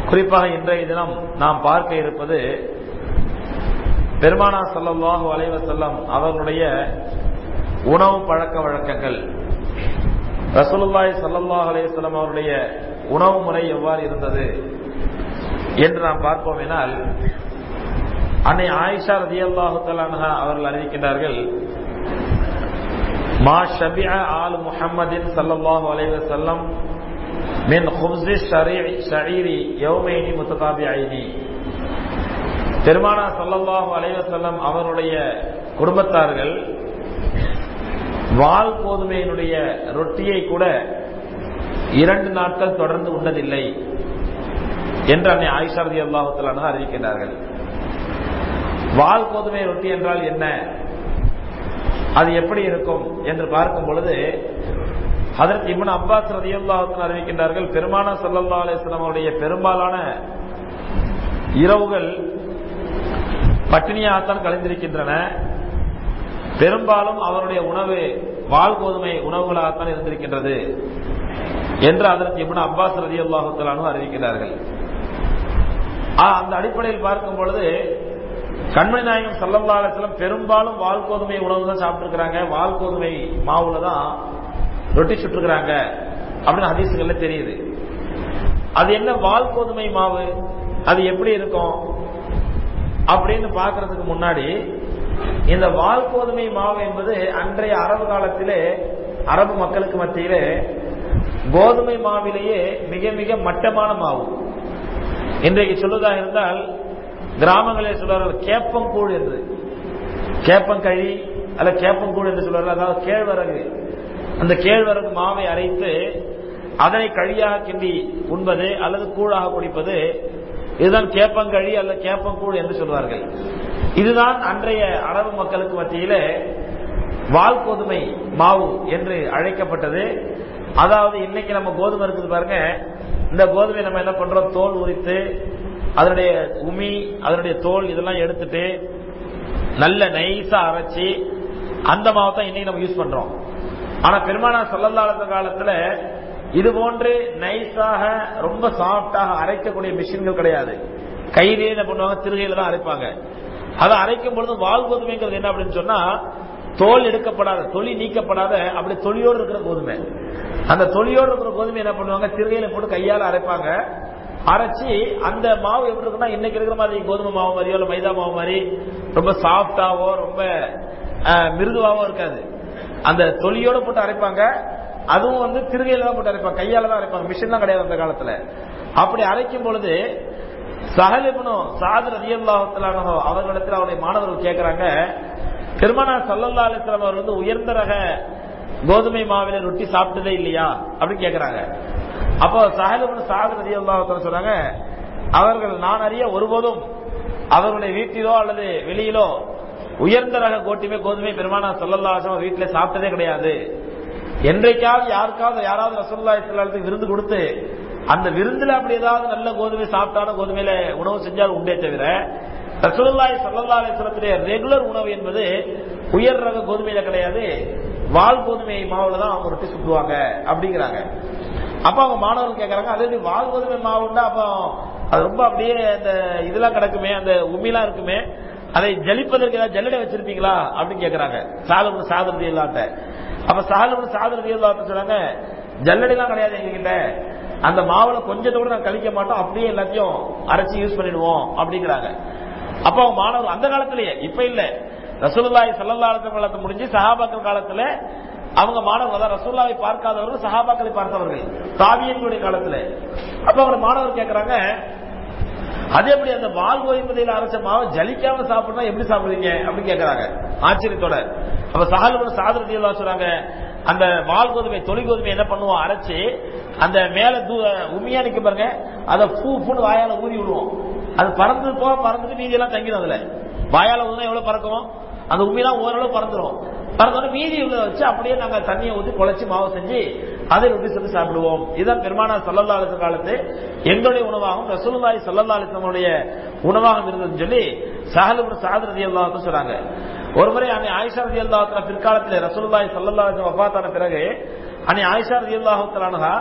குறிப்பாக இன்றைய தினம் நாம் பார்க்க இருப்பது பெருமானா சல்லல்லாஹு அலைவ செல்லம் அவர்களுடைய உணவு பழக்க வழக்கங்கள் ரசூலுல்லாய் சல்லல்லாஹு அலைவசல்லம் அவருடைய உணவு முறை எவ்வாறு இருந்தது என்று நாம் பார்ப்போம் எனால் அன்னை ஆயிஷா ரதி அல்லாஹு தலானஹா அவர்கள் அறிவிக்கின்றார்கள் மா ஷபிஅ ஆல் முஹம்மதின் சல்லல்லாஹு அலைஹி வஸல்லம் மின் ஹுப்ஸி ஷரீரி யௌமைனி முத்ததாபிஐனி பெருமானா சல்லல்லாஹு அலைஹி வஸல்லம் அவருடைய குடும்பத்தார்கள் வால் கோதுமையினுடைய ரொட்டியை கூட இரண்டு நாட்கள் தொடர்ந்து உண்ணதில்லை என்று அன்னை ஆயிஷா ரதி அல்லாஹு தலானஹா அறிவிக்கின்றார்கள் வால் கோதுமை ரொட்டி என்றால் என்ன அது எப்படி இருக்கும் என்று பார்க்கும் பொழுது அதற்கு இவன் அப்பாஸ் ரதியுல்லாஹத்தின் அறிவிக்கின்றார்கள் பெருமானா சல்லல்லா அலிஸ்லாம் அவருடைய பெரும்பாலான இரவுகள் பட்டினியாகத்தான் கலைந்திருக்கின்றன பெரும்பாலும் அவருடைய உணவு வால் கோதுமை உணவுகளாகத்தான் இருந்திருக்கின்றது என்று அதற்கு இவன் அப்பாஸ் ரதியுல்லாஹத்தாலும் அறிவிக்கிறார்கள் அந்த அடிப்படையில் பார்க்கும் பொழுது கண்மணி நாயகம் சல்லல்லா அலிஸ்லாம் பெரும்பாலும் வால் கோதுமை உணவு தான் சாப்பிட்டுருக்காங்க வால் கோதுமை மாவுல தான் ரொட்டி சுட்டுருக்காங்க அப்படின்னு ஹதீசுகள்ல தெரியுது அது என்ன வால் கோதுமை மாவு அது எப்படி இருக்கும் அப்படின்னு பாக்குறதுக்கு முன்னாடி இந்த வால் கோதுமை மாவு என்பது அன்றைய அரபு காலத்திலே அரபு மக்களுக்கு மத்தியிலே கோதுமை மாவிலேயே மிக மிக மட்டமான மாவு இன்றைக்கு சொல்லுவதாக இருந்தால் கிராமங்களில் சொல்வார்கள் கேப்பங்கூழ் என்று கேப்பங்கழி அல்ல கேப்பங்கூழ் என்று சொல்வார்கள் அதாவது கேழ்வரகு அந்த கேழ்வரகு மாவை அரைத்து அதனை கழியாக கிண்டி உண்பது அல்லது கூழாக குடிப்பது இதுதான் கேப்பங்கழி அல்ல கேப்பங்கூழ் என்று சொல்வார்கள் இதுதான் அன்றைய அரபு மக்களுக்கு மத்தியில வால் கோதுமை மாவு என்று அழைக்கப்பட்டது அதாவது இன்னைக்கு நம்ம கோதுமை இருக்குது பாருங்க இந்த கோதுமை நம்ம என்ன பண்றோம் தோல் உரித்து அதனுடைய உமி அதனுடைய தோல் இதெல்லாம் எடுத்துட்டு நல்ல நைஸா அரைச்சி அந்த மாவை தான் இன்னைக்கு நம்ம யூஸ் பண்றோம் ஆனா பெருமானா சொல்லல்லாத காலத்துல இது போன்று நைஸாக ரொம்ப சாஃப்டாக அரைக்கக்கூடிய மிஷின்கள் கிடையாது கையிலேயே என்ன பண்ணுவாங்க திருகையில தான் அரைப்பாங்க அதை அரைக்கும் பொழுது வால் கோதுமைங்கிறது என்ன அப்படின்னு சொன்னா தோல் எடுக்கப்படாத தொலி நீக்கப்படாத அப்படி தொலியோடு இருக்கிற கோதுமை அந்த தொலியோடு இருக்கிற கோதுமை என்ன பண்ணுவாங்க திருகையில போட்டு கையால அரைப்பாங்க அரைச்சி அந்த மாவு எப்படி இருக்குன்னா இன்னைக்கு இருக்கிற மாதிரி கோதுமை மாவு மாதிரியோ இல்ல மைதா மாவு மாதிரி ரொம்ப சாஃப்டாவோ ரொம்ப மிருதுவாவோ இருக்காது அந்த தொலியோட போட்டு அரைப்பாங்க அதுவும் வந்து திருகையில தான் போட்டு அரைப்பாங்க கையால தான் அரைப்பாங்க மிஷின் கிடையாது அந்த காலத்துல அப்படி அரைக்கும் பொழுது சஹலிபனும் சாதர் ரதியல்லாஹத்திலானோ அவர்களிடத்தில் அவருடைய மாணவர்கள் கேட்கிறாங்க பெருமானா சல்லல்லா அலிஸ்லாம் அவர் வந்து உயர்ந்த ரக கோதுமை மாவில ரொட்டி சாப்பிட்டதே இல்லையா அப்படின்னு கேட்கிறாங்க அப்போ சஹலிபன் சாதர் ரதியல்லாஹத்தில சொல்றாங்க அவர்கள் நான் அறிய ஒருபோதும் அவர்களுடைய வீட்டிலோ அல்லது வெளியிலோ உயர்ந்த ரக கோட்டுமே கோதுமை பெருமானா சல்லல்லா அலிஸ்லாம் வீட்டில சாப்பிட்டதே கிடையாது என்றைக்காவது யாருக்காவது யாராவது ரசல்லா இஸ்லாத்துக்கு விருந்து கொடுத்து அந்த விருந்துல அப்படி ஏதாவது நல்ல கோதுமை சாப்பிட்டான கோதுமையில உணவு செஞ்சால் உண்டே தவிர ரசூலுல்லாய் சல்லா அலிஸ்லத்துடைய ரெகுலர் உணவு என்பது உயர் ரக கோதுமையில கிடையாது வால் கோதுமை மாவுல தான் அவங்க ரொட்டி சுட்டுவாங்க அப்படிங்கிறாங்க அப்ப அவங்க மாணவர்கள் கேட்கறாங்க அதே வால் கோதுமை மாவுண்டா அப்போ அது ரொம்ப அப்படியே அந்த இதெல்லாம் கிடக்குமே அந்த உமிலாம் இருக்குமே அதை ஜலிப்பதற்கு ஏதாவது ஜல்லடை வச்சிருப்பீங்களா அப்படின்னு கேட்கறாங்க சாதம் சாதரதி இல்லாட்ட அப்ப சாதம் சாதரதி இல்லாட்ட சொல்றாங்க ஜல்லடைலாம் கிடையாது எங்ககிட்ட அந்த மாவுல கொஞ்சத்தை கூட நாங்க கழிக்க மாட்டோம் அப்படியே எல்லாத்தையும் அரைச்சி யூஸ் பண்ணிடுவோம் அப்படிங்கிறாங்க அப்ப அவங்க மாணவர் அந்த காலத்திலேயே இப்ப இல்ல ரசூலுல்லாய் சல்லல்லா காலத்தை முடிஞ்சு சஹாபாக்கள் காலத்துல அவங்க மாணவர்கள் அதாவது ரசூல்லாவை பார்க்காதவர்கள் சஹாபாக்களை பார்த்தவர்கள் தாவியங்களுடைய காலத்துல அப்ப அவங்க மாணவர் கேட்கறாங்க அதே எப்படி அந்த வால் ஓய்வதையில் அரைச்ச மாவை ஜலிக்காம சாப்பிடணும் எப்படி சாப்பிடுறீங்க அப்படின்னு கேட்கறாங்க ஆச்சரியத்தோட அப்ப சஹால் சாதரதி எல்லாம் சொல்றாங்க அந்த வால் கோதுமை தொலை கோதுமை என்ன பண்ணுவோம் அரைச்சு அந்த மேல உமியா நிக்க பாருங்க அதை பூ பூன்னு வாயால ஊதி விடுவோம் அது பறந்து போக பறந்துட்டு மீதி எல்லாம் தங்கிடும் அதுல வாயால ஊதுனா எவ்வளவு பறக்கும் அந்த உமியெல்லாம் ஓரளவு பறந்துடும் பறந்தோட மீதி உள்ள வச்சு அப்படியே நாங்க தண்ணியை ஊற்றி குழைச்சி மாவு செஞ்சு அதை ரொட்டி சொல்லி சாப்பிடுவோம் இதுதான் பெருமானா சல்லல்லா அலிசம் காலத்து எங்களுடைய உணவாகவும் ரசூலுல்லாய் சல்லல்லா அலிசமுடைய உணவாகவும் இருந்ததுன்னு சொல்லி சஹலுபுர சாத் ரதி அல்லாஹ் சொல்றாங்க ஒரு முறை அன்னை ஆயிஷா ரதி அல்லாஹ் பிற்காலத்தில் ரசூலுல்லாய் சல்லல்லா அலிசம் வஃபாத்தான பிறகு அன்னை ஆயிஷா ரதி அல்லாஹுத்தலானதா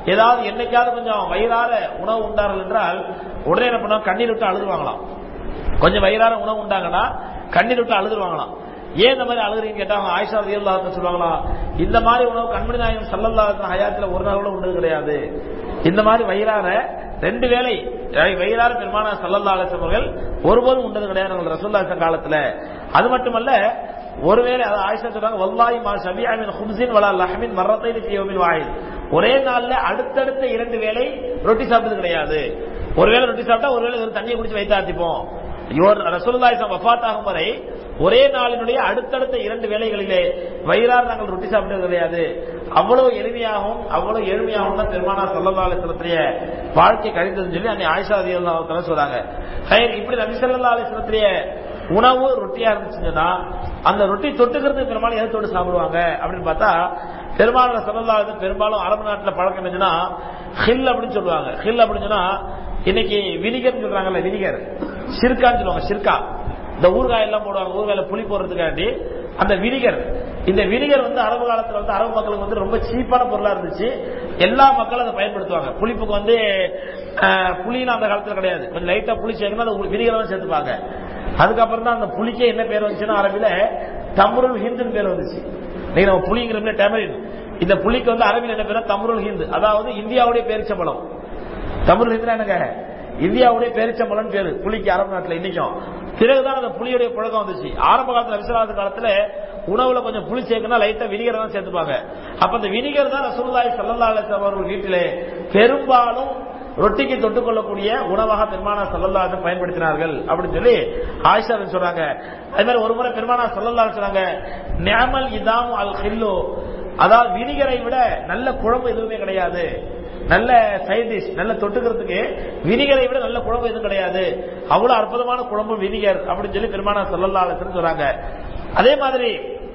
ஏதாவது என்னைக்காவது கொஞ்சம் வயிறார உணவு உண்டார்கள் என்றால் உடனே என்ன பண்ணுவாங்க கண்ணீர் விட்டு அழுதுவாங்களாம் கொஞ்சம் வயிறார உணவு உண்டாங்கன்னா கண்ணீர் விட்டு அழுதுருவாங்களாம் ஏன் இந்த மாதிரி அழுகுறீங்க கேட்டா அவங்க ஆயிஷா ரதியல்லாஹு சொல்லுவாங்களா இந்த மாதிரி உணவு கண்மணி நாயகம் சல்லல்லாஹு ஹயாத்துல ஒரு நாள் கூட உண்டது கிடையாது இந்த மாதிரி வயிறார ரெண்டு வேளை வயிறார பெருமான சல்லல்லா அலிஸ்லாம் அவர்கள் ஒருபோதும் உண்டது கிடையாது ரசூல்லாசன் காலத்துல அது மட்டுமல்ல ஒருவேளை அது ஆயிஷா சொல்றாங்க வல்லாஹி மா ஷபியாமின் ஹும்சின் வலா லஹமின் மர்ரத்தைன் ஃபி யௌமில் வாஹித் ஒரே நாள்ல அடுத்தடுத்த இரண்டு வேளை ரொட்டி சாப்பிட்டது கிடையாது ஒருவேளை ரொட்டி சாப்பிட்டா ஒருவேளை வெறும் தண்ணியை குடிச்சு வைத்தாத்திப்போம் இவர் ரசூலுல்லாஹி வஃபாத் ஆகும் வரை ஒரே நாளினுடைய அடுத்தடுத்த இரண்டு வேளைகளிலே வயிறார் நாங்கள் ரொட்டி சாப்பிட்டது கிடையாது அவ்வளவு எளிமையாகவும் அவ்வளவு எளிமையாகவும் தான் பெருமானா சல்லல்லா அலிஸ்லத்திரிய வாழ்க்கை கழிந்ததுன்னு சொல்லி அன்னை ஆயிஷா ரதி சொல்றாங்க ஹைர், இப்படி நபி சல்லா அலிஸ்லத்திரிய உணவு ரொட்டியா இருந்துச்சுன்னா அந்த ரொட்டி தொட்டுக்கிறது பெரும்பாலும் எதை தொட்டு சாப்பிடுவாங்க அப்படின்னு பார்த்தா பெரும்பாலும் சல்லல்லா பெரும்பாலும் அரபு நாட்டுல பழக்கம் என்னன்னா ஹில் அப்படின்னு சொல்லுவாங்க ஹில் அப்படின்னு சொன்னா இன்னைக்கு வினிகர் சொல்றாங்கல்ல வினிகர் சிற்கான்னு சொல்லுவாங்க சிற்கா இந்த ஊறுகாய் எல்லாம் போடுவாங்க ஊறுகாயில புளி போடுறதுக்காண்டி அந்த வினிகர் இந்த வினிகர் வந்து அரபு காலத்துல வந்து அரபு மக்களுக்கு வந்து ரொம்ப சீப்பான பொருளா இருந்துச்சு எல்லா மக்களும் அதை பயன்படுத்துவாங்க புளிப்புக்கு வந்து அஹ், புளின்னு அந்த காலத்துல கிடையாது கொஞ்சம் லைட்டா புளி சேர்க்கணும் அந்த வினிகர் தான் சேர்த்துப்பாங்க அதுக்கப்புறம் தான் அந்த புளிக்கே என்ன பேர் வந்துச்சுன்னா அரபில தம்ருல் ஹிந்துன்னு பேர் வந்துச்சு நீங்க நம்ம புளிங்கிறோம்ல டெமரின் இந்த புளிக்கு வந்து அரபில் என்ன பேர் தம்ருல் ஹிந்து அதாவது இந்தியாவுடைய பேரிச்சம்பழம் தமிழ் ஹிந்துனா என்னங்க இந்தியாவுடைய பேரிச்சம்பழம் பேரு புலிக்கு அரபு நாட்டுல இன்னைக்கும் பிறகுதான் அந்த புலியுடைய புழக்கம் வந்துச்சு ஆரம்ப காலத்துல விசராத காலத்துல உணவுல கொஞ்சம் புளி சேர்க்கணும் லைட்டா வினிகர் தான் சேர்த்துப்பாங்க அப்ப அந்த வினிகர் தான் ரசூலுல்லாஹி ஸல்லல்லாஹு அலைஹி வஸல்லம் அவர்கள் வீட்டிலே பெரும்பாலும் ரொட்டிக்கு தொட்டுக்கொள்ளக்கூடிய உணவாக பெருமானா சல்லல்லாஹு பயன்படுத்தினார்கள் அப்படின்னு சொல்லி ஆயிஷா சொல்றாங்க அதே மாதிரி ஒரு முறை பெருமானா சல்லல்லாஹு சொன்னாங்க நியமல் இதாம் அல் ஹில்லு அதாவது வினிகரை விட நல்ல குழம்பு எதுவுமே கிடையாது நல்ல சைட் டிஷ் நல்ல தொட்டுக்கிறதுக்கு வினிகரை விட நல்ல குழம்பு எதுவும் கிடையாது அவ்வளவு அற்புதமான குழம்பு வினிகர் அப்படின்னு சொல்லி பெருமானா சல்லல்லா அலிஸ்ன்னு சொல்றாங்க அதே மாதிரி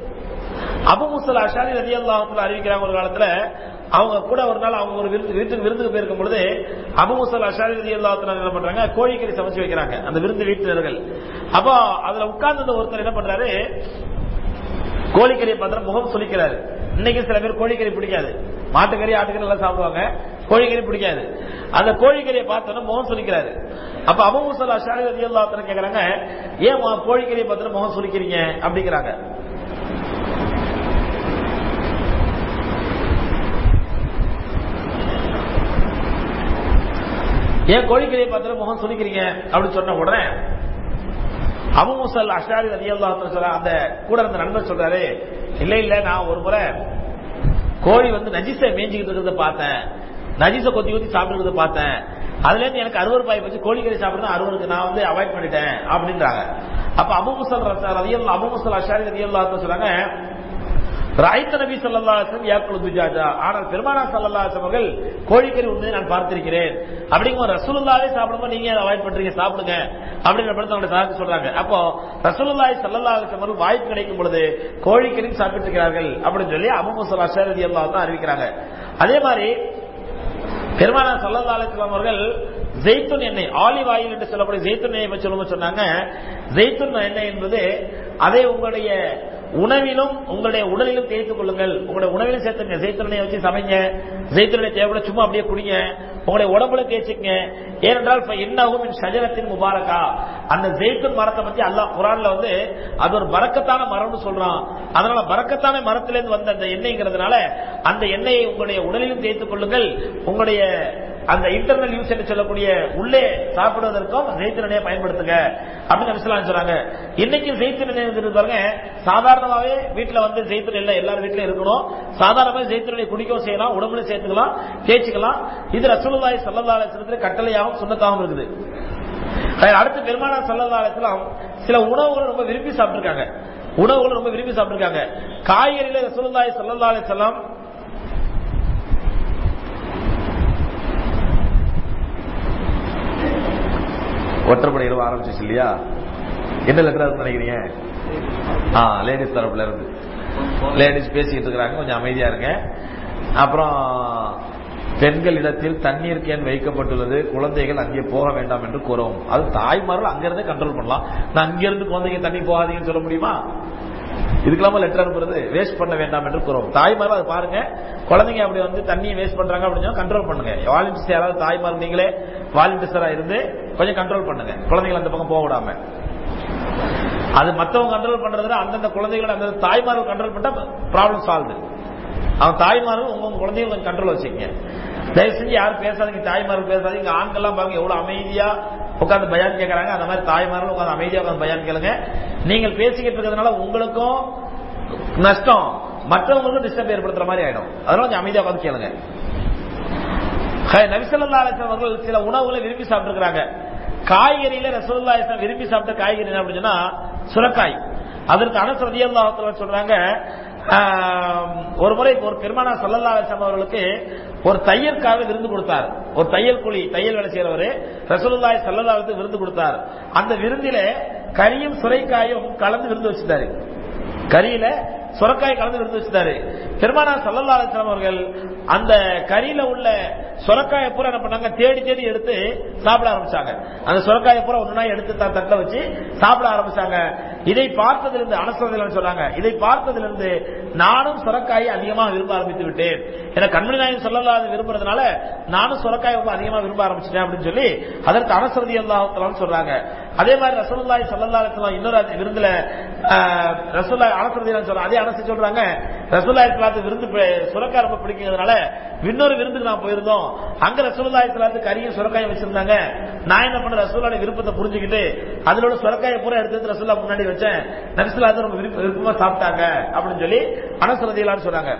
அபு முசல் அஷாரி ரதி அல்லாஹத்துல அறிவிக்கிறாங்க ஒரு காலத்துல அவங்க கூட ஒரு நாள் அவங்க ஒரு விருந்து வீட்டுக்கு விருந்துக்கு போயிருக்கும் பொழுது அபு முசல் அஷாரி ரதி அல்லாஹத்துல என்ன பண்றாங்க கோழிக்கறி சமைச்சு வைக்கிறாங்க அந்த விருந்து வீட்டினர்கள் அப்போ அதுல உட்கார்ந்து ஒருத்தர் என்ன பண்றாரு கோழிக்கறியை பார்த்தா முகம் சொல்லிக்கிறாரு இன்னைக்கு சில பேர் கோழிக்கறி பிடிக்காது மாட்டுக்கறி ஆட்டுக்கறி எல்லாம் சாப்பிடுவாங்க கோழிக்கறி பிடிக்காது அந்த கோழிக்கறியை பார்த்தோன்னா முகம் சொல்லிக்கிறாரு அப்ப அபு முசல் அஷாரி ரதி அல்லாஹத்துல கேக்குறாங்க ஏன் மு- கோழிக்கறியை பார்த்தா முகம் சொல்லிக்கிறீங்க அப்படிங்கிறாங்க ஏன் கோழிக்கறியை பார்த்து முகம் சொல்லிக்கிறீங்க அப்படின்னு சொன்ன உடனே அபு முசல் அஷாரி ரதி சொல்ற அந்த கூட இருந்த நண்பர் சொல்றாரு இல்ல இல்ல நான் ஒரு முறை கோழி வந்து நஜிஸை மேய்ஞ்சிக்கிட்டு இருக்கிறத பார்த்தேன் நஜிஸை கொத்தி கொத்தி சாப்பிடுறத பார்த்தேன் அதுல இருந்து எனக்கு அறுவருப்பாய் வச்சு கோழிக்கறி சாப்பிடுறது அறுவருக்கு நான் வந்து அவாய்ட் பண்ணிட்டேன் அப்படின்றாங்க அப்ப அபு முசல் ரதியல் அபு முசல் அஷாரி ரதியல்லா சொல்றாங்க ராய்த்த நபி சல்லா யாக்குல் துஜாஜா ஆனால் பெருமானா சல்லா அவர்கள் கோழிக்கறி உண்மையை நான் பார்த்திருக்கிறேன் அப்படிங்கிற ரசூலுல்லாவே சாப்பிடும்போது நீங்க அதை அவாய்ட் பண்றீங்க சாப்பிடுங்க அப்படிங்கிற படத்தை அவங்க சாதித்து சொல்றாங்க அப்போ ரசூலுல்லாஹி சல்லா அவர்கள் வாய்ப்பு கிடைக்கும் பொழுது கோழிக்கறி சாப்பிட்டு இருக்கிறார்கள் அப்படின்னு சொல்லி அபு முசல் அஷாரி அல்லா தான் அறிவிக்கிறாங்க அதே மாதிரி பெருமானா சல்லல்லா அலிஸ்லாம் அவர்கள் ஜெய்துன் எண்ணெய் ஆலிவ் ஆயில் என்று சொல்லக்கூடிய ஜெய்துன் எண்ணெய் பற்றி சொல்லும்போது சொன்னாங்க ஜெய்துன் எண்ணெய் என்பது அதை உங்களுடைய உணவிலும் உங்களுடைய உடலிலும் தேய்த்துக் கொள்ளுங்கள் உங்களுடைய உணவிலும் சேர்த்துங்க ஜெய்துன் எண்ணெயை வச்சு சமைங்க ஜெய்துன் எண்ணெய் தேவைப்பட சும்மா அப்படியே குடிங்க உங்களுடைய உடம்புல தேய்ச்சிங்க ஏனென்றால் இப்ப இன்னகும் என் ஷஜரத்தின் முபாரக்கா அந்த ஜெய்துன் மரத்தை பத்தி அல்லாஹ் குரான்ல வந்து அது ஒரு பறக்கத்தான மரம்னு சொல்றான் அதனால பறக்கத்தான மரத்திலிருந்து வந்த அந்த எண்ணெய்ங்கிறதுனால அந்த எண்ணெயை உங்களுடைய உடலிலும் தேய்த்துக் கொள்ளுங்கள் உங்களுடைய அந்த இன்டர்னல் யூஸ் என்று சொல்லக்கூடிய உள்ளே சாப்பிடுவதற்கும் ஜெய்த்து எண்ணெயை பயன்படுத்துங்க அப்படின்னு நபிசலாம் சொல்றாங்க இன்னைக்கு ஜெய்த்து எண்ணெய் வந்து பாருங்க சாதாரணமாவே வீட்டுல வந்து ஜெய்த்து எண்ணெய் எல்லாரும் வீட்லயும் இருக்கணும் சாதாரணமாக ஜெய்த்து எண்ணெய் குடிக்கவும் செய்யலாம் உடம்புல சேர்த்துக்கலாம் தேய்ச்சிக்கலாம் இது ரசூலுல்லாஹி ஸல்லல்லாஹு அலைஹி வஸல்லத்துல கட்டளையாகவும் சுண்ணத்தாகவும் இருக்குது அதுல அடுத்து பெருமானா ஸல்லல்லாஹு அலைஹி வஸல்லம் சில உணவுகளை ரொம்ப விரும்பி சாப்பிட்டிருக்காங்க உணவுகளை ரொம்ப விரும்பி சாப்பிட்டிருக்காங்க காய்கறியில ரசூலுல்லாஹி ஸல்லல்லாஹு அலைஹி வஸல்லம் ஒற்றப்படை இரவு ஆரம்பிச்சிச்சு இல்லையா என்ன லெட்டர் நினைக்கிறீங்க ஆ லேடிஸ் தரப்புல இருந்து லேடிஸ் பேசிக்கிட்டு இருக்கிறாங்க கொஞ்சம் அமைதியா இருங்க அப்புறம் பெண்களிடத்தில் தண்ணீர் கேன் வைக்கப்பட்டுள்ளது குழந்தைகள் அங்கே போக வேண்டாம் என்று கூறவும் அது தாய்மார்கள் அங்கிருந்தே கண்ட்ரோல் பண்ணலாம் நான் அங்கிருந்து குழந்தைங்க தண்ணி போகாதீங்கன்னு சொல்ல முடியுமா இதுக்கெல்லாம லெட்டர் அனுப்புறது வேஸ்ட் பண்ண வேண்டாம் என்று கூறுவோம் தாய்மார்கள் அது பாருங்க குழந்தைங்க அப்படி வந்து தண்ணியை வேஸ்ட் பண்றாங்க அப்படின்னு கண்ட்ரோல் பண்ணுங்க வாலண்டியர்ஸ் யாராவது தாய்மார் நீங்களே வாலண்டியர்ஸரா இருந்து கொஞ்சம் கண்ட்ரோல் பண்ணுங்க குழந்தைகள் அந்த பக்கம் போக விடாம அது மத்தவங்க கண்ட்ரோல் பண்றதுல அந்தந்த குழந்தைகள் அந்த தாய்மார்கள் கண்ட்ரோல் பண்ணா ப்ராப்ளம் சால்வ் அவன் தாய்மார்கள் உங்க உங்க குழந்தைகள் கொஞ்சம் கண்ட்ரோல் வச்சுக்கங்க தயவு செஞ்சு யாரும் பேசாதீங்க தாய்மார்கள் பேசாதீங்க ஆண்கள்லாம் பாருங்க எவ்வளவு அமைதியா உட்காந்து பயான் கேட்கறாங்க அந்த மாதிரி தாய்மார்கள் உட்காந்து அமைதியா உட்காந்து பயான் கேளுங்க நீங்கள் பேசிக்கிட்டு இருக்கிறதுனால உங்களுக்கும் நஷ்டம் மற்றவங்களுக்கும் டிஸ்டர்ப் ஏற்படுத்துற மாதிரி ஆயிடும் அதனால கொஞ்சம் அமைதியா உட்காந்து கேளுங்க நபிசல்லா அலிஸ்லாம் அவர்கள் சில உணவுகளை விரும்பி சாப்பிட்டுருக்காங்க காய்கறியில ரசூல்லா இஸ்லாம் விரும்பி சாப்பிட்ட காய்கறி என்ன அப்படின்னா சுரக்காய் அதற்கு அனஸ் ரதியல்லாஹு சொல்றாங்க ஒரு முறை ஒரு பெருமானா சல்லல்லா அலிஸ்லாம் அவர்களுக்கு ஒரு தையற்காக விருந்து கொடுத்தார் ஒரு தையல் கூலி தையல் வேலை செய்யறவர் ரசூலுல்லாய் சல்லல்லாவுக்கு விருந்து கொடுத்தார் அந்த விருந்தில கரியும் சுரைக்காயும் கலந்து விருந்து வச்சிருந்தாரு கரியில சுரக்காய் கலந்து விருந்து வச்சிருந்தாரு பெருமானா சல்லல்லா அலிஸ்லாம் அவர்கள் அந்த கறியில உள்ள சுரக்காயை பூரா என்ன பண்ணாங்க தேடி தேடி எடுத்து சாப்பிட ஆரம்பிச்சாங்க அந்த சுரக்காயை பூரா ஒன்னா எடுத்து தட்டில வச்சு சாப்பிட ஆரம்பிச்சாங்க இதை பார்த்ததிலிருந்து அனசதில் சொல்றாங்க இதை பார்த்ததிலிருந்து நானும் சுரக்காயை அதிகமாக விரும்ப ஆரம்பித்து விட்டேன் என கண்மணி நாயகம் சொல்லலாத விரும்புறதுனால நானும் சுரக்காய் ரொம்ப அதிகமாக விரும்ப ஆரம்பிச்சிட்டேன் அப்படின்னு சொல்லி அதற்கு அனசரதி அல்லாஹலாம் சொல்றாங்க அதே மாதிரி ரசூல்லாய் சல்லல்லா அலிஸ்லாம் இன்னொரு விருந்துல ரசூல்லா அனசரதி சொல்றாங்க அதே அனசு சொல்றாங்க ரசூல்லா இஸ்லாத்து விருந்து சுரக்காய் ரொம்ப பிடிக்கிறதுனால இன்னொரு விருந்துக்கு நான் போயிருந்தோம் அங்க ரசூல்லா இஸ்லாத்து கரியும் சுரக்காயும் வச்சிருந்தாங்க நான் என்ன பண்ண ரசூலோட விருப்பத்தை புரிஞ்சுக்கிட்டு அதோட சுரக்காயை பூரா எடுத்து ரசூல்லா முன்னாடி வச்சேன் நபிசுல்லாத்து ரொம்ப விருப்பமா சாப்பிட்டாங்க அப்படின்னு சொல்லி அனசரதியலான்னு சொல்றாங்க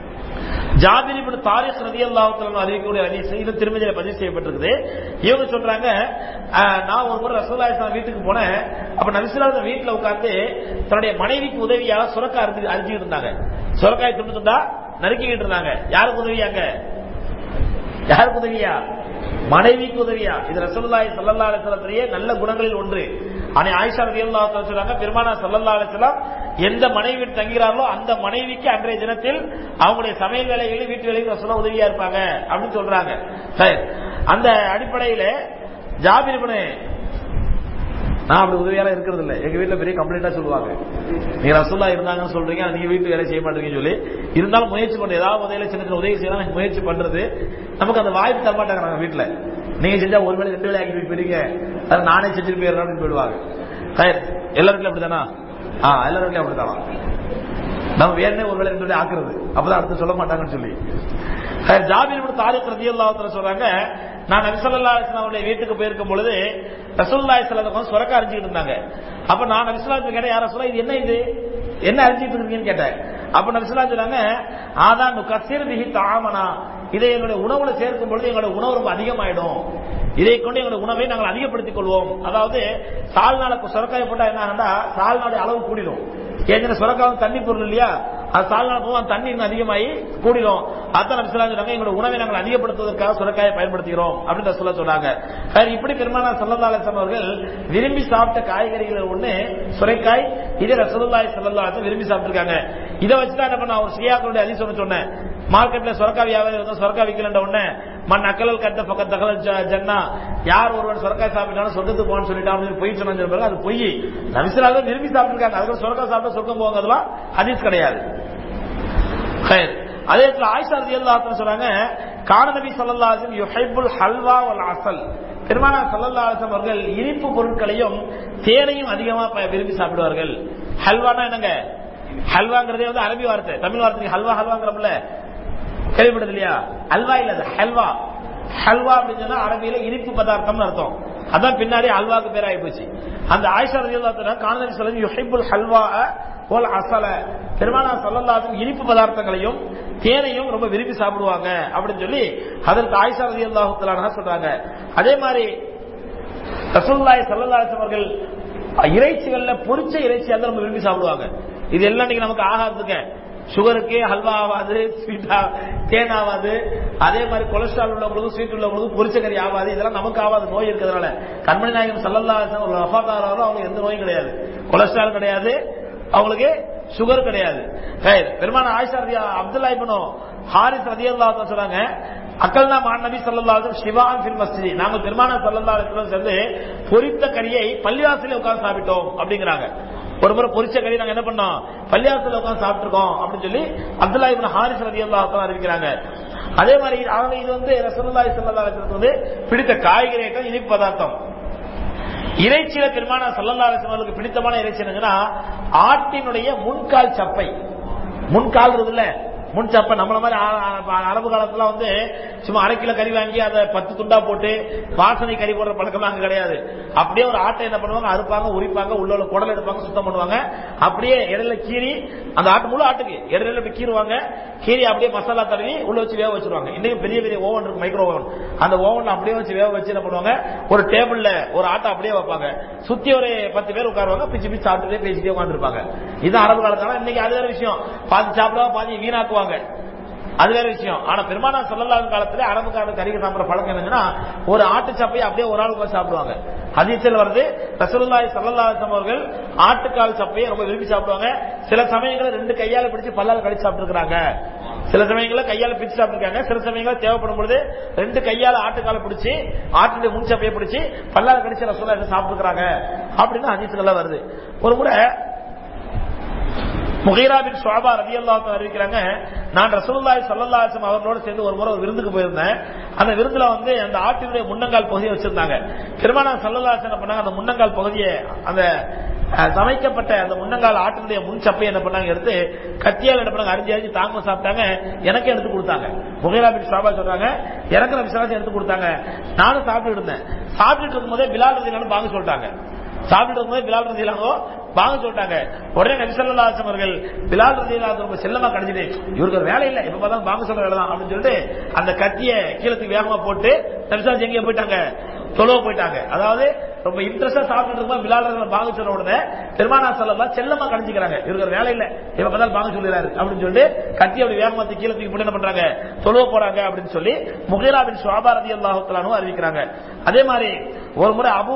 ஜாபிரி தாரிக் ரதி அல்லாஹுத்தலம் அறிவிக்கக்கூடிய ஹதீஸ் இது திருமதியில பதிவு செய்யப்பட்டிருக்குது இவங்க சொல்றாங்க நான் ஒரு முறை ரசூல்லா இஸ்லாம் வீட்டுக்கு போனேன் அப்ப நபிசுல்லா வீட்டுல உட்கார்ந்து தன்னுடைய மனைவிக்கு உதவியாக சுரக்காய் அரிஞ்சு அரிஞ்சுக்கிட்டு இருந்தாங்க சுரக்காய் துண்டு துண்டா நறுக்கிக்கிட்டு இருந்தாங்க யாருக்கு உதவியாங்க யாருக்கு உதவியா மனைவிக்கு உதவியா இது ரசூலுல்லாஹி ஸல்லல்லாஹு அலைஹி வஸல்லத்திலேயே நல்ல குணங்களில் ஒன்று அனை ஆயிஷா ரலியல்லாஹு தஆலா சொல்றாங்க பெருமானா ஸல்லல்லாஹு அலைஹி வஸல்லம் எந்த மனைவி தங்கிறார்களோ அந்த மனைவிக்கு அன்றைய தினத்தில் அவங்களுடைய சமையல் வேலைகளில் வீட்டு வேலைக்கு ரசூலா உதவியா இருப்பாங்க அப்படின்னு சொல்றாங்க சரி அந்த அடிப்படையில ஜாபிர் இப்னு நான் அப்படி உதவியால இருக்கிறது இல்ல எங்க வீட்டுல பெரிய கம்ப்ளைண்டா சொல்லுவாங்க நீங்க ரசூல்லா இருந்தாங்கன்னு சொல்றீங்க நீங்க வீட்டு வேலை செய்ய மாட்டீங்கன்னு சொல்லி இருந்தாலும் முயற்சி பண்ண ஏதாவது உதவியில சின்ன சின்ன உதவி செய்யலாம் முயற்சி பண்றது நமக்கு அந்த வாய்ப்பு தர மாட்டாங்க நாங்க வீட்டுல நீங்க செஞ்சா ஒரு வேலை ரெண்டு வேலை ஆக்கி போயிருங்க அது நானே செஞ்சுட்டு போயிடுறேன் போயிடுவாங்க எல்லா வீட்லயும் அப்படிதானா ஆ எல்லா வீட்லயும் அப்படித்தானா நம்ம வேறனே ஒரு வேலை ரெண்டு வேலை ஆக்குறது அப்பதான் அடுத்து சொல்ல மாட்டாங்கன்னு சொல்லி ஜாபீர் தாரிக் ரதி அல்லாஹ் சொல்றாங்க நான் நபிசல்லா அலிஸ்லாமுடைய வீட்டுக்கு போயிருக்கும் பொழுது ரசூல்லா இஸ்லாம் சுரக்கா அரிஞ்சிட்டு இருந்தாங்க அப்ப நான் நபிசுல்லா கேட்டேன் யார சொல்ல இது என்ன இது என்ன அரிஞ்சிட்டு இருக்கீங்கன்னு கேட்டேன் அப்ப நபிசுல்லா சொன்னாங்க ஆதான் கசீர் பிஹி தாமனா இதை எங்களுடைய உணவுல சேர்க்கும் பொழுது எங்களுடைய உணவு ரொம்ப அதிகமாயிடும் இதை கொண்டு எங்களுடைய உணவை நாங்கள் அதிகப்படுத்திக் கொள்வோம் அதாவது சால்நாள சுரக்காய் போட்டா என்ன ஆகும்னா சால்நாடைய அளவு கூடிடும் ஏன்னா சுரக்காவும் தண்ணி பொருள் இல்லையா அது சால்நாள் போகும் தண்ணி இன்னும் அதிகமாகி கூடிடும் அதான் நம்ம சொன்னாங்க எங்களோட உணவை நாங்கள் அதிகப்படுத்துவதற்காக சுரக்காயை பயன்படுத்துகிறோம் அப்படின்னு சொல்ல சொன்னாங்க இப்படி பெருமானா சல்லல்லா அலிஸ்லாம் அவர்கள் விரும்பி சாப்பிட்ட காய்கறிகள் ஒண்ணு சுரைக்காய் இதே ரசூலுல்லாய் சல்லல்லா அலிஸ்லாம் விரும்பி சாப்பிட்டுருக்காங்க இதை வச்சுதான் என்ன பண்ண ஒரு சியாக்களுடைய அதிசயம் சொன்னேன் மார்க்கெட்ல சுரக்கா வியாபாரி வந்து சுரக்கா விற்கலன்ற உடனே மண் அக்கலல் கட்ட பக்கம் தகவல் ஜன்னா யார் ஒருவன் சுரக்காய் சாப்பிட்டாலும் சொர்க்கத்துக்கு போன்னு சொல்லிட்டான் பொய் சொன்ன பிறகு அது பொய் நபிசராக விரும்பி சாப்பிட்டுருக்காங்க அதுக்கு சுரக்கா சாப்பிட்டா சொர்க்கம் போவாங்க அதெல்லாம் ஹதீஸ் கிடையாது அதே இடத்துல ஆயிஷா ரதி அல்லாஹ் சொல்றாங்க கான நபி ஸல்லல்லாஹு யுஹிப்புல் ஹல்வா வல் அசல் பெருமானா ஸல்லல்லாஹு அலைஹி அவர்கள் இனிப்பு பொருட்களையும் தேனையும் அதிகமா விரும்பி சாப்பிடுவார்கள் ஹல்வானா என்னங்க ஹல்வாங்கிறதே வந்து அரபி வார்த்தை தமிழ் வார்த்தை ஹல்வா ஹல்வாங்கிறோம்ல கேள்விப்பட்டது இல்லையா ஹல்வா இல்ல அது ஹல்வா ஹல்வா அப்படின்னு சொன்னா அரபியில இனிப்பு பதார்த்தம்னு அர்த்தம் அதான் பின்னாடி ஹல்வாக்கு பேர் ஆகி போச்சு அந்த ஆயிஷா ரதி அல்லா கானதி சொல்லி யுஹிப்புல் ஹல்வா போல் அசல பெருமானா சல்லல்லாதும் இனிப்பு பதார்த்தங்களையும் தேனையும் ரொம்ப விரும்பி சாப்பிடுவாங்க அப்படின்னு சொல்லி அதற்கு ஆயிஷா ரதி அல்லாஹுத்தலான சொல்றாங்க அதே மாதிரி ரசூல்லாய் சல்லல்லாஸ் அவர்கள் இறைச்சிகள்ல பொரிச்ச இறைச்சி அந்த ரொம்ப விரும்பி சாப்பிடுவாங்க இது எல்லாம் இன்னைக்கு நமக்கு ஆகாதுங்க சுகருக்கு ஹல்வா ஆகாது ஸ்வீட் தேன் ஆகாது அதே மாதிரி கொலஸ்ட்ரால் உள்ளவங்களுக்கும் ஸ்வீட் உள்ளவங்களுக்கும் பொரிச்ச கறி ஆகாது இதெல்லாம் நமக்கு ஆகாது நோய் இருக்கிறதுனால கண்மணி நாயகம் சல்லல்லா வஃபாதாராலும் அவங்க எந்த நோயும் கிடையாது கொலஸ்ட்ரால் கிடையாது அவங்களுக்கு சுகர் கிடையாது பெருமான ஆயிஷா ரதியா அப்துல்லா இப்னு ஹாரிஸ் ரதியல்லாஹு சொல்றாங்க அக்கல்னா மான் நபி ஸல்லல்லாஹு ஷிவான் ஃபில் மஸ்ஜித் நாங்க பெருமான ஸல்லல்லாஹு அலைஹி வஸல்லம் சேர்ந்து பொரித்த கறியை பள்ளிவாசலில் உட்கார்ந்து சாப்பிட்டோம் அப்படிங்கறாங்க ஒரு முறை பொரிச்ச கறி நாங்க என்ன பண்ணோம் பள்ளியாசத்துல உட்காந்து சாப்பிட்டுருக்கோம் அப்படின்னு சொல்லி அப்துல்லா இப்னு ஹாரிஸ் ரலியல்லாஹு தஆலா அறிவிக்கிறாங்க அதே மாதிரி அவங்க இது வந்து ரசூலுல்லாஹி ஸல்லல்லாஹு அலைஹி வஸல்லம் வந்து பிடித்த காய்கறி ஐட்டம் இனிப்பு பதார்த்தம் இறைச்சியில பெருமான சல்லல்லா அலிஸ்வர்களுக்கு பிடித்தமான இறைச்சி என்னங்கன்னா ஆட்டினுடைய முன்கால் சப்பை முன்கால் இருக்குல்ல முன் சப்பை நம்மள மாதிரி ஆ- ஆ- அரபு காலத்துல வந்து சும்மா அரை கிலோ கறி வாங்கி அதை பத்து துண்டா போட்டு வாசனை கறி போடுற பழக்கம் அங்க கிடையாது அப்படியே ஒரு ஆட்டை என்ன பண்ணுவாங்க அறுப்பாங்க உரிப்பாங்க உள்ள உள்ள குடல் எடுப்பாங்க சுத்தம் பண்ணுவாங்க அப்படியே இடையில கீறி அந்த ஆட்டு முழு ஆட்டுக்கு இடையில இப்படி கீறுவாங்க கீறி அப்படியே மசாலா தடவி உள்ள வச்சு வேக வச்சிருவாங்க இன்னைக்கு பெரிய பெரிய ஓவன் இருக்கு மைக்ரோ ஓவன் அந்த ஓவன்ல அப்படியே வச்சு வேக வச்சு என்ன பண்ணுவாங்க ஒரு டேபிள்ல ஒரு ஆட்டை அப்படியே வைப்பாங்க சுத்தி ஒரு பத்து பேர் உட்காருவாங்க பிச்சு பிச்சு சாப்பிட்டுட்டே பேசிட்டே உட்காந்துருப்பாங்க இது அரபு காலத்தால இன்னைக்கு அது வேற விஷயம் பாதி சாப்பிடுவாங்க பாதி வீணாக்குவாங்க அது வேற விஷயம் ஆனா பெருமானா சொல்லலாத காலத்துல அரபுக்கார கறிக்கு சாப்பிடுற பழக்கம் என்னன்னா ஒரு ஆட்டு சப்பையை அப்படியே ஒரு ஆள் உட்கார்ந்து சாப்பிடுவாங்க ஹதீஸில் வருது ரசூலுல்லாஹி ஸல்லல்லாஹு அலைஹி வஸல்லம் அவர்கள் ஆட்டுக்கால் சப்பையை ரொம்ப விரும்பி சாப்பிடுவாங்க சில சமயங்களில் ரெண்டு கையால பிடிச்சு பல்லால கடிச்சு சாப்பிட்டுருக்காங்க சில சமயங்களில் கையால பிடிச்சு சாப்பிட்டுருக்காங்க சில சமயங்களில் தேவைப்படும் பொழுது ரெண்டு கையால ஆட்டுக்கால பிடிச்சு ஆட்டுடைய முன் சப்பையை பிடிச்சு பல்லால கடிச்சு ரசூலா சாப்பிட்டுருக்காங்க அப்படின்னு ஹதீஸ்கள்லாம் வருது ஒரு முறை முகைரா பின் ஷுஅபா ரலியல்லாஹு அன்ஹு அறிவிக்கிறாங்க நான் ரசூலுல்லாஹி ஸல்லல்லாஹு அலைஹி வஸல்லம் அவர்களோட சேர்ந்து ஒரு முறை ஒரு விருந்துக்கு போயிருந்தேன் அந்த விருந்துல வந்து அந்த ஆட்டினுடைய முன்னங்கால் பகுதியை வச்சிருந்தாங்க பெருமானா ஸல்லல்லாஹு அலைஹி வஸல்லம் பண்ணாங்க அந்த முன்னங்கால் பகுதியை அந்த அஹ், சமைக்கப்பட்ட அந்த முன்னங்கால் ஆட்டினுடைய முன் சப்பை என்ன பண்ணாங்க எடுத்து கத்தியால் என்ன பண்ணாங்க அரிஞ்சு அரிஞ்சு தாங்க சாப்பிட்டாங்க எனக்கு எடுத்து கொடுத்தாங்க முகைரா பின் ஷுஅபா சொல்றாங்க எனக்கு அந்த விசுவாசம் எடுத்து கொடுத்தாங்க நானும் சாப்பிட்டு இருந்தேன் சாப்பிட்டுட்டு இருக்கும்போதே பிலால் ரலியல்லாஹு வாங்க சொல்லிட்டாங்க சாப்பிட்டு இருக்கும்போது பிலால் ரதிலாங்கோ வாங்க சொல்லிட்டாங்க உடனே நபிசல்லா அவர்கள் பிலால் ரதிலா ரொம்ப செல்லமா கிடைச்சிட்டு இவருக்கு ஒரு வேலை இல்ல எப்ப பார்த்தாலும் வாங்க சொல்ற வேலை தான் அப்படின்னு சொல்லிட்டு அந்த கத்திய கீழத்துக்கு வேகமா போட்டு நபிசாஜ் எங்க போயிட்டாங்க தொழுவ போயிட்டாங்க அதாவது ரொம்ப இன்ட்ரெஸ்டா சாப்பிட்டு இருக்கும்போது பிலால் ரதிலா வாங்க சொன்ன உடனே பெருமானா சொல்லலாம் செல்லமா கணிச்சுக்கிறாங்க இவருக்கு ஒரு வேலை இல்ல எப்ப பார்த்தாலும் வாங்க சொல்லிடுறாரு அப்படின்னு சொல்லிட்டு கத்தி அப்படி வேகமா தூக்கி கீழே தூக்கி போட்டு என்ன பண்றாங்க தொழுவ போறாங்க அப்படின்னு சொல்லி முகேரா பின் சுவாபா ரதி அல்லாஹு அறிவிக்கிறாங்க அதே மாதிரி ஒரு முறை அபு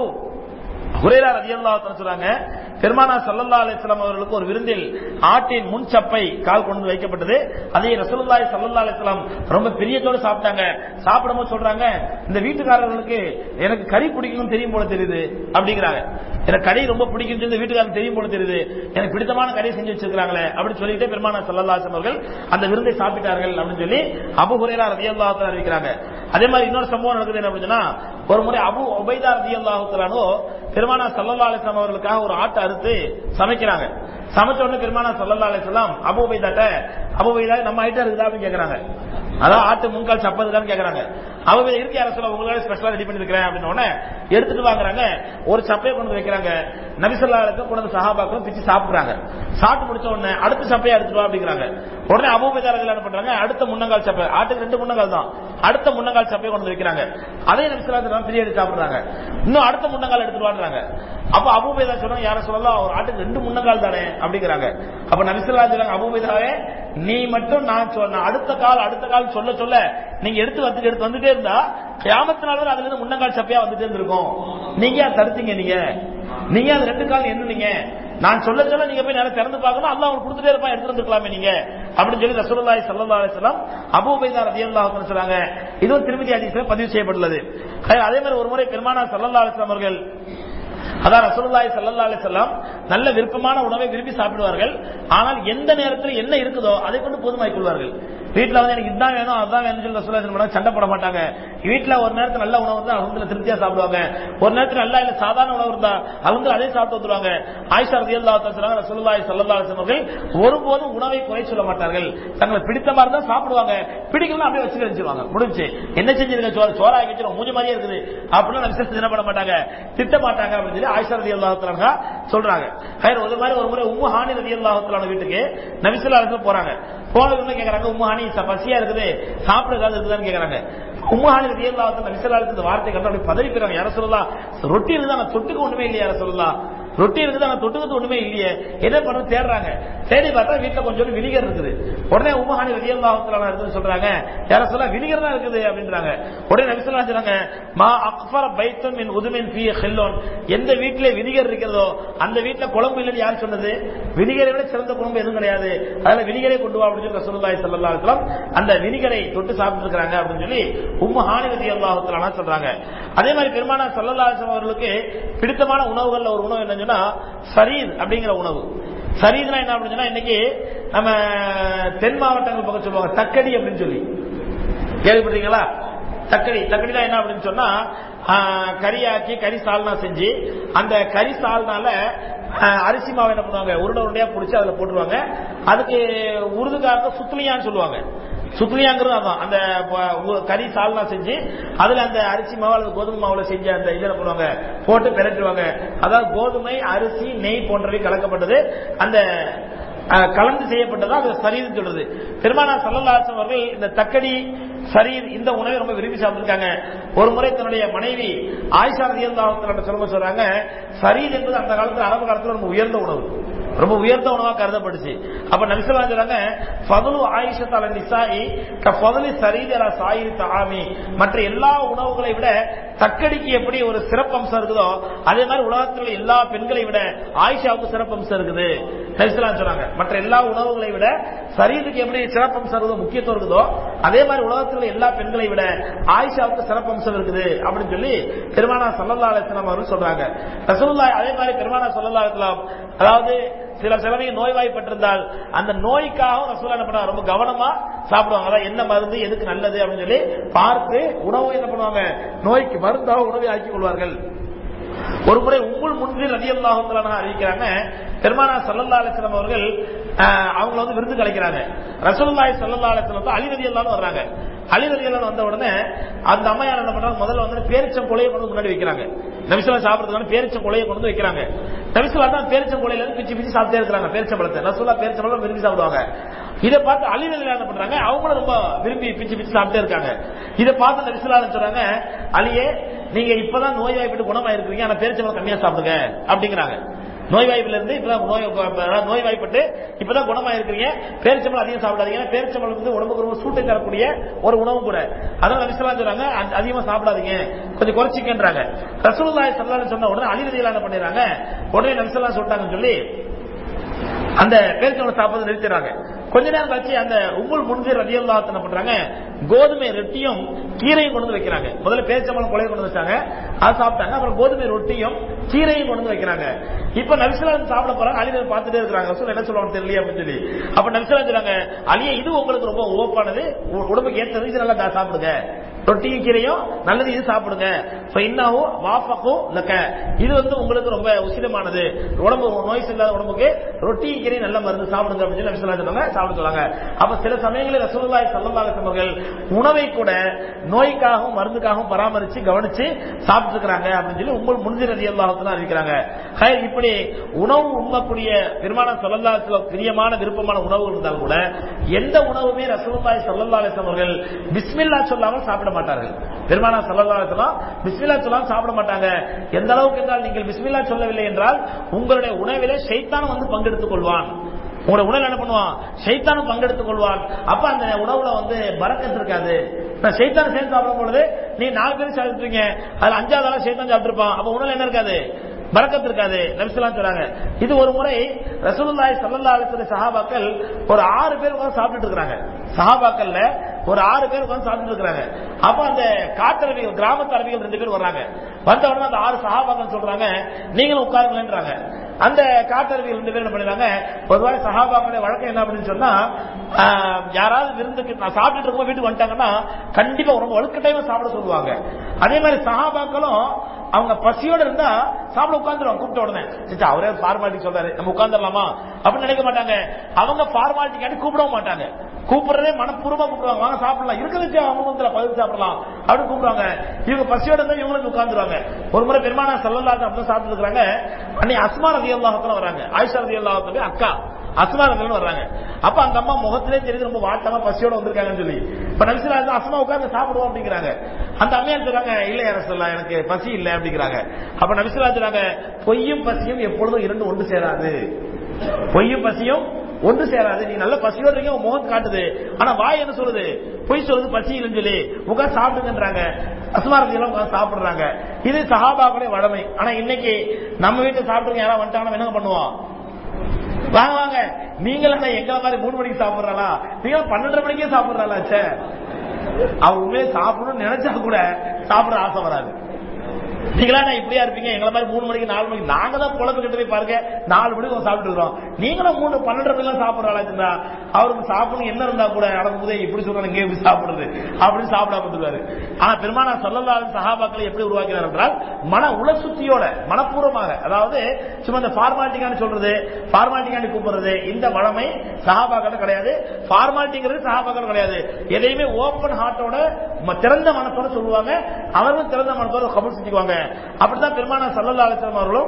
ஹுரேரா ரதியல்லாஹு தஆலா சொல்றாங்க பெருமானா ஸல்லல்லாஹு அலைஹி வஸல்லம் அவர்களுக்கு ஒரு விருந்தில் ஆட்டின் முன் சப்பை கால் கொண்டு வைக்கப்பட்டது அதை ரசூலுல்லாஹி ஸல்லல்லாஹு அலைஹி வஸல்லம் ரொம்ப பிரியத்தோட சாப்பிட்டாங்க சாப்பிடும்போது சொல்றாங்க இந்த வீட்டுக்காரர்களுக்கு எனக்கு கறி பிடிக்கும்னு தெரியும் போல தெரியுது அப்படிங்கிறாங்க எனக்கு கறி ரொம்ப பிடிக்கும் சொல்லி இந்த வீட்டுக்காரருக்கு தெரியும் போல தெரியுது எனக்கு பிடித்தமான கறி செஞ்சு வச்சிருக்காங்களே அப்படின்னு சொல்லிட்டு பெருமானா ஸல்லல்லாஹு அலைஹி வஸல்லம் அவர்கள் அந்த விருந்தை சாப்பிட்டார்கள் அப்படின்னு சொல்லி அபு ஹுரேரா ரதியல்லாஹு தஆலா அறிவிக்கிறாங்க அதே மாதிரி இன்னொரு சம்பவம் நடக்குது என்ன அப்படின்னா ஒரு முறை அபு உபைதா ரதியல்லாஹு தஆலானோ பெருமானா சல்லல்லா அலிஸ்லாம் அவர்களுக்காக ஒரு ஆட்டை அறுத்து சமைக்கிறாங்க சமைச்ச உடனே பெருமானா சல்லல்லா அலிஸ்லாம் அபு உபைதாட்ட அபு உபைதா நம்ம ஐட்டம் இருக்குதா அப்படின்னு கேக்குறாங்க அதான் ஆட்டு முன்கால் சப்பதுதான்னு கேக்குறாங்க அவங்க இருக்கு யார சொல்ல உங்களால ஸ்பெஷலா ரெடி பண்ணிருக்கிறேன் அப்படின்னு உடனே எடுத்துட்டு வாங்குறாங்க ஒரு சப்பையை கொண்டு வந்து வைக்கிறாங்க நபிசல்லாவுக்கு கொண்டு வந்து சஹாபாக்களும் பிச்சு சாப்பிடுறாங்க சாப்பிட்டு முடிச்ச உடனே அடுத்த சப்பையை எடுத்துட்டு வா அப்படிங்கிறாங்க உடனே அபூபைதாரர்கள் என்ன பண்றாங்க அடுத்த முன்னங்கால் சப்பை ஆட்டுக்கு ரெண்டு முன்னங்கால் தான் அடுத்த முன்னங்கால் சப்பையை கொண்டு வந்து வைக்கிறாங்க அதே நபிசல்லா பிரியாணி சாப்பிடுறாங்க இன்னும் அடுத்த முன்னங்கால் எடுத்துட்டு வாடுறாங்க அப்ப அபூபைதா சொல்றாங்க யார சொல்லலாம் ஒரு ஆட்டுக்கு ரெண்டு முன்னங்கால் தானே அப்படிங்கிறாங்க அப்ப நபிசல்லா சொல்றாங்க அபூபைதாவே நீ மட்டும் நான் சொன்ன அடுத்த கால் அடுத்த கால் சொல்ல சொல்ல நீங்க எடுத்து வந்து எடுத்து வந்துட்டே இருந்தா கியாமத்தினால அதுல இருந்து முன்னங்கால் சப்பையா வந்துட்டே இருந்திருக்கும் நீங்க அதை தடுத்தீங்க நீங்க நீங்க அது ரெண்டு கால் எண்ணுனீங்க நான் சொல்ல சொல்ல நீங்க போய் நேரம் திறந்து பார்க்கணும் அல்லாஹ் உங்களுக்கு கொடுத்துட்டே இருப்பான் எடுத்து வந்துருக்கலாமே நீங்க அப்படின்னு சொல்லி ரசூலுல்லாஹி ஸல்லல்லாஹு அலைஹி வஸல்லம் அபூ உபைதா ரலியல்லாஹு அன்ஹு சொல்றாங்க இதுவும் திருமதி ஹதீஸ்ல பதிவு செய்யப்பட்டுள்ளது அதே மாதிரி ஒரு முறை பெருமானா ஸல்லல்லாஹு அலைஹி வஸல்லம் அவர்கள் அதான் ரசூலுல்லாஹி ஸல்லல்லாஹு அலைஹி வஸல்லம் நல்ல விருப்பமான உணவை விரும்பி சாப்பிடுவார்கள் ஆனால் எந்த நேரத்தில் என்ன இருக்குதோ அதை கொண்டு போதுமாக்கிக் கொள்வார்கள் வீட்டுல வந்து எனக்கு இதுதான் வேணும் அதான் வேணும் சொல்லி ரசூலுல்லாஹி ஸல்லல்லாஹு அலைஹி வஸல்லம் சண்டை போட மாட்டாங்க வீட்டுல ஒரு நேரத்துல நல்ல உணவு இருந்தா அவங்க திருப்தியா சாப்பிடுவாங்க ஒரு நேரத்துல நல்லா இல்ல சாதாரண உணவு இருந்தா அவங்க அதே சாப்பிட்டு வந்துருவாங்க ஆயிஷா ரலியல்லாஹு தஆலா சொல்றாங்க ரசூலுல்லாஹி ஸல்லல்லாஹு அலைஹி வஸல்லம் அவர்கள் ஒருபோதும் உணவை குறை சொல்ல மாட்டார்கள் தங்களுக்கு பிடித்த மாதிரி தான் சாப்பிடுவாங்க பிடிக்கலன்னா அப்படியே வச்சுட்டு வச்சிருவாங்க முடிஞ்சு என்ன செஞ்சிருக்க சோறு சோறா வச்சிரும் மூஞ்சி மாதிரியே இருக்குது அப்படின்னு நபிசத்து என்ன பண்ண மாட்டாங்க திட்ட மாட்டாங்க அப்படின்னு சொல்லி ஆயிஷா ரதி அல்லாஹுத்தலாங்க சொல்றாங்க ஹைர் ஒரு மாதிரி ஒரு முறை உம்மு ஹானி ரதி அல்லாஹுத்தலான வீட்டுக்கு நபிசுல்லா அலிஸ்லாம் போறாங்க போனதுன்னு கேக்குறாங்க உம்மு ஹானி ச- பசியா இருக்குது சாப்பிட ஏதாவது இருக்குதான்னு கேக்குறாங்க உம்மு ஹானி ரதி அல்லாஹுத்தலா நபிசுல்லா அலிஸ்லாம் இந்த வார்த்தை கட்ட அப்படி பதறி போயிறாங்க யார சொல்லலாம் ரொட்டி இருந்தா நான் தொட்டுக்கு ஒண்ணுமே இல்லையா யார சொல்லலாம் ரொட்டி இருக்குது ஆனா தொட்டுக்கிறது ஒண்ணுமே இல்லையே என்ன பண்ண தேடுறாங்க தேடி பார்த்தா வீட்டுல கொஞ்சம் வினிகர் இருக்குது உடனே உமஹானி ரதியல்லாஹுத்தலான இருக்குன்னு சொல்றாங்க யார சொல்ல வினிகர் தான் இருக்குது அப்படின்றாங்க உடனே நபி ஸல்லல்லாஹு அலைஹி வஸல்லம் சொல்றாங்க மா அக்ஃபர பைத்துன் மின் உதுமின் ஃபீ ஹில்லோன் எந்த வீட்ல வினிகர் இருக்கிறதோ அந்த வீட்ல குழம்பு இல்லைன்னு யார் சொன்னது வினிகரை விட சிறந்த குழம்பு எதுவும் கிடையாது அதனால வினிகரை கொண்டு வா அப்படின்னு சொல்லி ரசூலுல்லாஹி ஸல்லல்லாஹு அலைஹி வஸல்லம் அந்த வினிகரை தொட்டு சாப்பிட்டு இருக்காங்க அப்படின்னு சொல்லி உம்மு ஹானி ரதியல்லாஹுத்தலான சொல்றாங்க அதே மாதிரி பெருமானா ஸல்லல்லாஹு அலைஹி வஸல்லம் அவர்களுக்கு பிடித்தமான உணவுகள்ல ஒரு உணவு என்னன்னு சொன்னா சரீர் அப்படிங்கிற உணவு சரீர்னா என்ன அப்படின்னு சொன்னா இன்னைக்கு நம்ம தென் மாவட்டங்கள் பக்கம் சொல்லுவாங்க தக்கடி அப்படின்னு சொல்லி கேள்விப்பட்டீங்களா தக்கடி தக்கடினா என்ன அப்படின்னு சொன்னா ஆஹ், கறியாக்கி கறி சால்னா செஞ்சு அந்த கறி சால்னால ஆஹ், அரிசி மாவு என்ன பண்ணுவாங்க உருண்டை உருண்டையா பிடிச்சி அதுல போட்டுருவாங்க அதுக்கு உருதுக்காக சுத்துலியான்னு சொல்லுவாங்க சுத்துலியாங்கிறது அதான் அந்த ப- உ- கறி சால்னா செஞ்சு அதுல அந்த அரிசி மாவு அல்லது கோதுமை மாவுல செஞ்ச அந்த இதை என்ன பண்ணுவாங்க போட்டு பிரட்டுவாங்க அதாவது கோதுமை அரிசி நெய் போன்றவை கலக்கப்பட்டது அந்த அஹ், கலந்து செய்யப்பட்டதா அது சரீர் சொல்றது பெருமானா சல்லல்லாசம் அவர்கள் இந்த தக்கடி சரீர் இந்த உணவை ரொம்ப விரும்பி சாப்பிட்டிருக்காங்க ஒரு முறை தன்னுடைய மனைவி ஆயிஷா ரதியல்லாஹு சொல்ல சொல்றாங்க சரீர் என்பது அந்த காலத்துல அரபு காலத்துல ரொம்ப உயர்ந்த உணவு ரொம்ப உயர்ந்த உணவா கருதப்பட்டுச்சு அப்ப நபிசல்லா சொல்றாங்க ஃபதுலு ஆயிஷத் அல நிசாயி க ஃபதுலி சரீத் அல சாயிரி தஆமி மற்ற எல்லா உணவுகளை விட தக்கடிக்கு எப்படி ஒரு சிறப்பம்சம் இருக்குதோ அதே மாதிரி உலகத்தில் உள்ள எல்லா பெண்களை விட ஆயிஷாவுக்கு சிறப்பம்சம் இருக்குது நபிசல்லா சொன்னாங்க மற்ற எல்லா உணவுகளை விட சரீருக்கு எப்படி சிறப்பம்சம் இருக்குதோ முக்கியத்துவம் இருக்குதோ அதே மாதிரி உலகத்தில் உள்ள எல்லா பெண்களை விட ஆயிஷாவுக்கு சிறப்பம்சம் இருக்குது அப்படின்னு சொல்லி பெருமானா சல்லல்லா அலிஸ்லாம் அவர்கள் சொல்றாங்க ரசூலுல்லாஹி அதே மாதிரி பெருமானா சல்லல்லா அலிஸ்லாம் அதாவது சில சமயம் நோய்வாய்ப்பட்டிருந்தால் அந்த நோய்க்காக ரசூலா என்ன பண்ணுவாங்க ரொம்ப கவனமா சாப்பிடுவாங்க அதான் என்ன மருந்து எதுக்கு நல்லது அப்படின்னு சொல்லி பார்த்து உணவு என்ன பண்ணுவாங்க நோய்க்கு மருந்தாக உணவை ஆக்கிக் கொள்வார்கள் ஒரு முறை உம்முல் முன்னில் ரதி அல்லாஹுத்தலான அறிவிக்கிறாங்க பெருமானா சல்லல்லா அலிஸ்லாம் அவர்கள் ஆஹ், அவங்கள வந்து விருந்து கலைக்கிறாங்க ரசூலுல்லாஹி சல்லல்லா அலிஸ்லாம் வந்து அலி ரதி அல்லான்னு வர்றாங்க அலி ரதி அல்லான்னு வந்த உடனே அந்த அம்மையார் என்ன பண்றாங்க முதல்ல வந்து பேரிச்சம் கொலையை கொண்டு வந்து முன்னாடி வைக்கிறாங்க நபிசுல்லா சாப்பிடுறதுக்கான பேரிச்சம் கொலையை கொண்டு வந்து வைக்கிறாங்க நபிசுல்லா தான் பேரிச்சம் கொலையில இருந்து பிச்சு பிச்சு சாப்பிட்டே இருக்கிறாங்க பேரிச்சம்பழத்தை ரசூல்லா பேரிச்சம்பழம் விரும்பி சாப்பிடுவாங்க இதை பார்த்து அலி ரதி என்ன பண்றாங்க அவங்களும் ரொம்ப விரும்பி பிச்சு பிச்சு சாப்பிட்டே இருக்காங்க இதை பார்த்து நபிசுல்லா சொல்றாங்க அலியே நீங்க இப்பதான் நோய்வாய்ப்பட்டு குணமாயிருக்கிறீங்க ஆனா பேரிச்சம்பழம் கம்மியா சாப்பிடுங்க அப்படிங்கிறாங்க நோய்வாய்ப்புல இருந்து இப்பதான் நோய் அதாவது நோய்வாய்ப்பட்டு இப்பதான் குணமாயிருக்கிறீங்க பேரிச்சம்பழம் அதிகம் சாப்பிடாதீங்க ஏன்னா பேரிச்சம்பழம் வந்து உடம்புக்கு ரொம்ப சூட்டை தரக்கூடிய ஒரு உணவு கூட அதனால நபிசல்லாம் சொல்றாங்க அ- அதிகமா சாப்பிடாதீங்க கொஞ்சம் குறைச்சிக்கன்றாங்க ரசூலுல்லாஹி ஸல்லல்லாஹு அலைஹி சொன்ன உடனே அலி ரலியல்லாஹு என்ன பண்ணிடுறாங்க உடனே நபிசல்லாம் சொல்லிட்டாங்கன்னு சொல்லி அந்த பேரிச்சம்பழம் சாப்பிடுறது நிறுத்திடுறாங்க கொஞ்ச நேரம் கழிச்சு அந்த உம்முல் முன்சீர் ரதியல்லாஹு என்ன பண்றாங்க கோதுமை ரொட்டியும் கீரையும் கொண்டு வந்து வைக்கிறாங்க முதல்ல பேரிச்சம்பழம் கொலையை கொண்டு வந்து வச்சாங்க அது சாப்பிட்டாங்க அப்புறம் கோதுமை ரொட்டியும் கீரையும் கொண்டு வந்து வைக்கிறாங்க இப்ப நபிசலாம் சாப்பிட போறாங்க அலி பார்த்துட்டே இருக்காங்க ரசூல் என்ன சொல்லுவாங்க தெரியல அப்படின்னு சொல்லி அப்ப நபிசலாம் சொல்றாங்க அலியே இது உங்களுக்கு ரொம்ப ஓப்பானது உ- உடம்புக்கு ஏற்றது இது நல்லா தா- சாப்பிடுங்க ரொட்டியும் கீரையும் நல்லது இது சாப்பிடுங்க இன்னும் வாஃபக்கும் லக்க இது வந்து உங்களுக்கு ரொம்ப உசிதமானது உடம்பு நோய் இல்லாத உடம்புக்கு ரொட்டியும் கீரையும் நல்ல மருந்து சாப்பிடுங்க அப்படின்னு சொல்லி நபி ஸல்லல்லாஹு அலைஹி வஸல்லம் சாப்பிட சொன்னாங்க அப்ப சில சமயங்களில் ரசூலுல்லாஹி ஸல்லல்லாஹு அலைஹி வஸல்லம் அவர்கள் உணவை கூட நோய்க்காகவும் மருந்துக்காகவும் பராமரிச்சு கவனிச்சு சாப்பிட்டு இருக்காங்க அப்படின்னு சொல்லி உங்கள் முன்திர ரலியல்லாஹு அறிவிக்கிறாங்க ஹை, இப்படி உணவு உண்ணக்கூடிய பெருமான சொல்லல்லா பிரியமான விருப்பமான உணவு இருந்தால் கூட எந்த உணவுமே ரசூலுல்லாஹி ஸல்லல்லாஹு அலைஹி வஸல்லம் அவர்கள் பிஸ்மில்லா சொல்லாமல் சாப்பிட மாட்டார்கள் பெருமானா ஸல்லல்லாஹு அலைஹி வஸல்லம் பிஸ்மில்லா சொல்லாமல் சாப்பிட மாட்டாங்க எந்த அளவுக்கு என்றால் நீங்கள் பிஸ்மில்லா சொல்லவில்லை என்றால் உங்களுடைய உணவிலே ஷைத்தான் வந்து பங்கெடுத்துக் கொள்வான் உங்களோட உணவு என்ன பண்ணுவான் ஷைத்தானும் பங்கெடுத்துக் கொள்வான் அப்ப அந்த உணவுல வந்து பறக்கத்து இருக்காது நான் ஷைத்தான் சேர்ந்து சாப்பிடும் பொழுது நீ நாலு பேர் சாப்பிட்டுருக்கீங்க அதுல அஞ்சாவது ஆளா ஷைத்தான் சாப்பிட்டுருப்பான் அப்ப உணவுல என்ன இருக்காது பறக்கத்து இருக்காது நபிசுல்லாம் சொல்றாங்க இது ஒரு முறை ரசூலுல்லாஹி ஸல்லல்லாஹு அலைஹி வஸல்லம் சஹாபாக்கள் ஒரு ஆறு பேர் உட்கார்ந்து சாப்பிட்டுட்டு இருக்காங்க சஹாபாக்கள்ல ஒரு ஆறு பேர் உட்கார்ந்து சாப்பிட்டுட்டு இருக்காங்க அப்ப அந்த காட்டரவிகள் கிராமத்து அரபிகள் ரெண்டு பேர் வர்றாங்க வந்த உடனே அந்த ஆறு சஹாபாக்கள் சொல்றாங்க நீங்களும் உட்காருங்களேன்றாங்க அந்த காட்டரவிகள் ரெண்டு பேர் என்ன பண்ணிடுறாங்க பொதுவாக சஹாபாக்களுடைய வழக்கம் என்ன அப்படின்னு சொன்னா ஆஹ், யாராவது விருந்துக்கு நான் சாப்பிட்டுட்டு இருக்கும்போது வீட்டுக்கு வந்துட்டாங்கன்னா கண்டிப்பா ரொம்ப வலுக்கட்டாயமா சாப்பிட சொல்லுவாங்க அதே மாதிரி சஹாபாக்களும் அவங்க பசியோட இருந்தா சாப்பிட உட்கார்ந்துருவாங்க கூப்பிட்ட உடனே சிச்சா அவரே ஃபார்மாலிட்டி சொல்றாரு நம்ம உட்கார்ந்துடலாமா அப்படின்னு நினைக்க மாட்டாங்க அவங்க ஃபார்மாலிட்டிக்காண்டி கூப்பிடவும் மாட்டாங்க கூப்பிடுறதே மனப்பூர்வமா கூப்பிடுவாங்க வாங்க சாப்பிடலாம் இருக்கிறது அவங்க பகுதி சாப்பிடலாம் அப்படின்னு கூப்பிடுவாங்க இவங்க பசியோட இருந்தா இவங்களுக்கு உட்கார்ந்துருவாங்க ஒரு முறை பெருமானா சல்லல்லாஹு அப்படி சாப்பிட்டு இருக்காங்க அன்னை அஸ்மா ரதி அல்லாஹத்துல வராங்க ஆயிஷா ரதி அல்லாஹத்துல அக்கா அஸ்மா ரதியல்லாஹு வர்றாங்க அப்ப அந்த அம்மா முகத்திலே தெரியுது ரொம்ப வாட்டமா பசியோட வந்திருக்காங்கன்னு சொல்லி இப்ப நபிசுல்லா வந்து அஸ்மா உட்கார்ந்து சாப்பிடுவோம் அப்படிங்கிறாங்க அந்த அம்மையார் சொல்றாங்க இல்ல அரசல்லா எனக்கு பசி இல்ல அப்படிங்கிறாங்க அப்ப நபிசுல்லா சொல்றாங்க பொய்யும் பசியும் எப்பொழுதும் இரண்டு ஒன்று சேராது பொய்யும் பசியும் ஒன்று சேராது நீ நல்ல பசியோட இருக்கீங்க உன் முகம் காட்டுது ஆனா வாய் என்ன சொல்லுது பொய் சொல்லுது பசி இல்லைன்னு சொல்லி உட்கார்ந்து சாப்பிடுங்கன்றாங்க அஸ்மாரதி எல்லாம் உட்கார்ந்து சாப்பிடுறாங்க இது சஹாபாக்களுடைய வழமை ஆனா இன்னைக்கு நம்ம வீட்டுல சாப்பிடுங்க யாராவது வந்துட்டாங்கன்னா என்ன பண்ணுவோம் வாங்க வாங்க நீங்களும் தான் எங்களை மாதிரி மூணு மணிக்கு சாப்பிடுறாளா நீங்க பன்னெண்டரை மணிக்கே சாப்பிடுறாளா சே அவ உண்மையே சாப்பிடணும்னு நினைச்சா கூட சாப்பிட ஆசை வராது நீங்களா நான் இப்படியா இருப்பீங்க எங்களை மாதிரி மூணு மணிக்கு நாலு மணிக்கு நாங்க தான் குழம்பு கிட்ட போய் பாருங்க நாலு மணிக்கு வந்து சாப்பிட்டு இருக்கிறோம் நீங்களும் மூணு பன்னெண்டு மணிலாம் சாப்பிடுற ஆளாச்சுன்னா அவருக்கு சாப்பிடணும் என்ன இருந்தா கூட அடங்கும்போதே இப்படி சொல்றாங்க இங்கே எப்படி சாப்பிடுறது அப்படின்னு சாப்பிடாம வந்துருவாரு ஆனா பெருமானா சொல்லலாலும் சகாபாக்களை எப்படி உருவாக்கினார் என்றால் மன உளசுத்தியோட மனப்பூர்வமாக அதாவது சும்மா இந்த ஃபார்மாலிட்டிக்கான சொல்றது ஃபார்மாலிட்டிக்கான கூப்பிடுறது இந்த வளமை சகாபாக்கள் கிடையாது ஃபார்மாலிட்டிங்கிறது சகாபாக்கள் கிடையாது எதையுமே ஓப்பன் ஹார்ட்டோட ம- திறந்த மனசோட சொல்லுவாங்க அவர்களும் திறந்த மனசோட கபூல் செஞ்சுக்குவாங்க அப்படித்தான் பெருமானா சல்லல்லா அலிஸ்லாம் அவர்களும்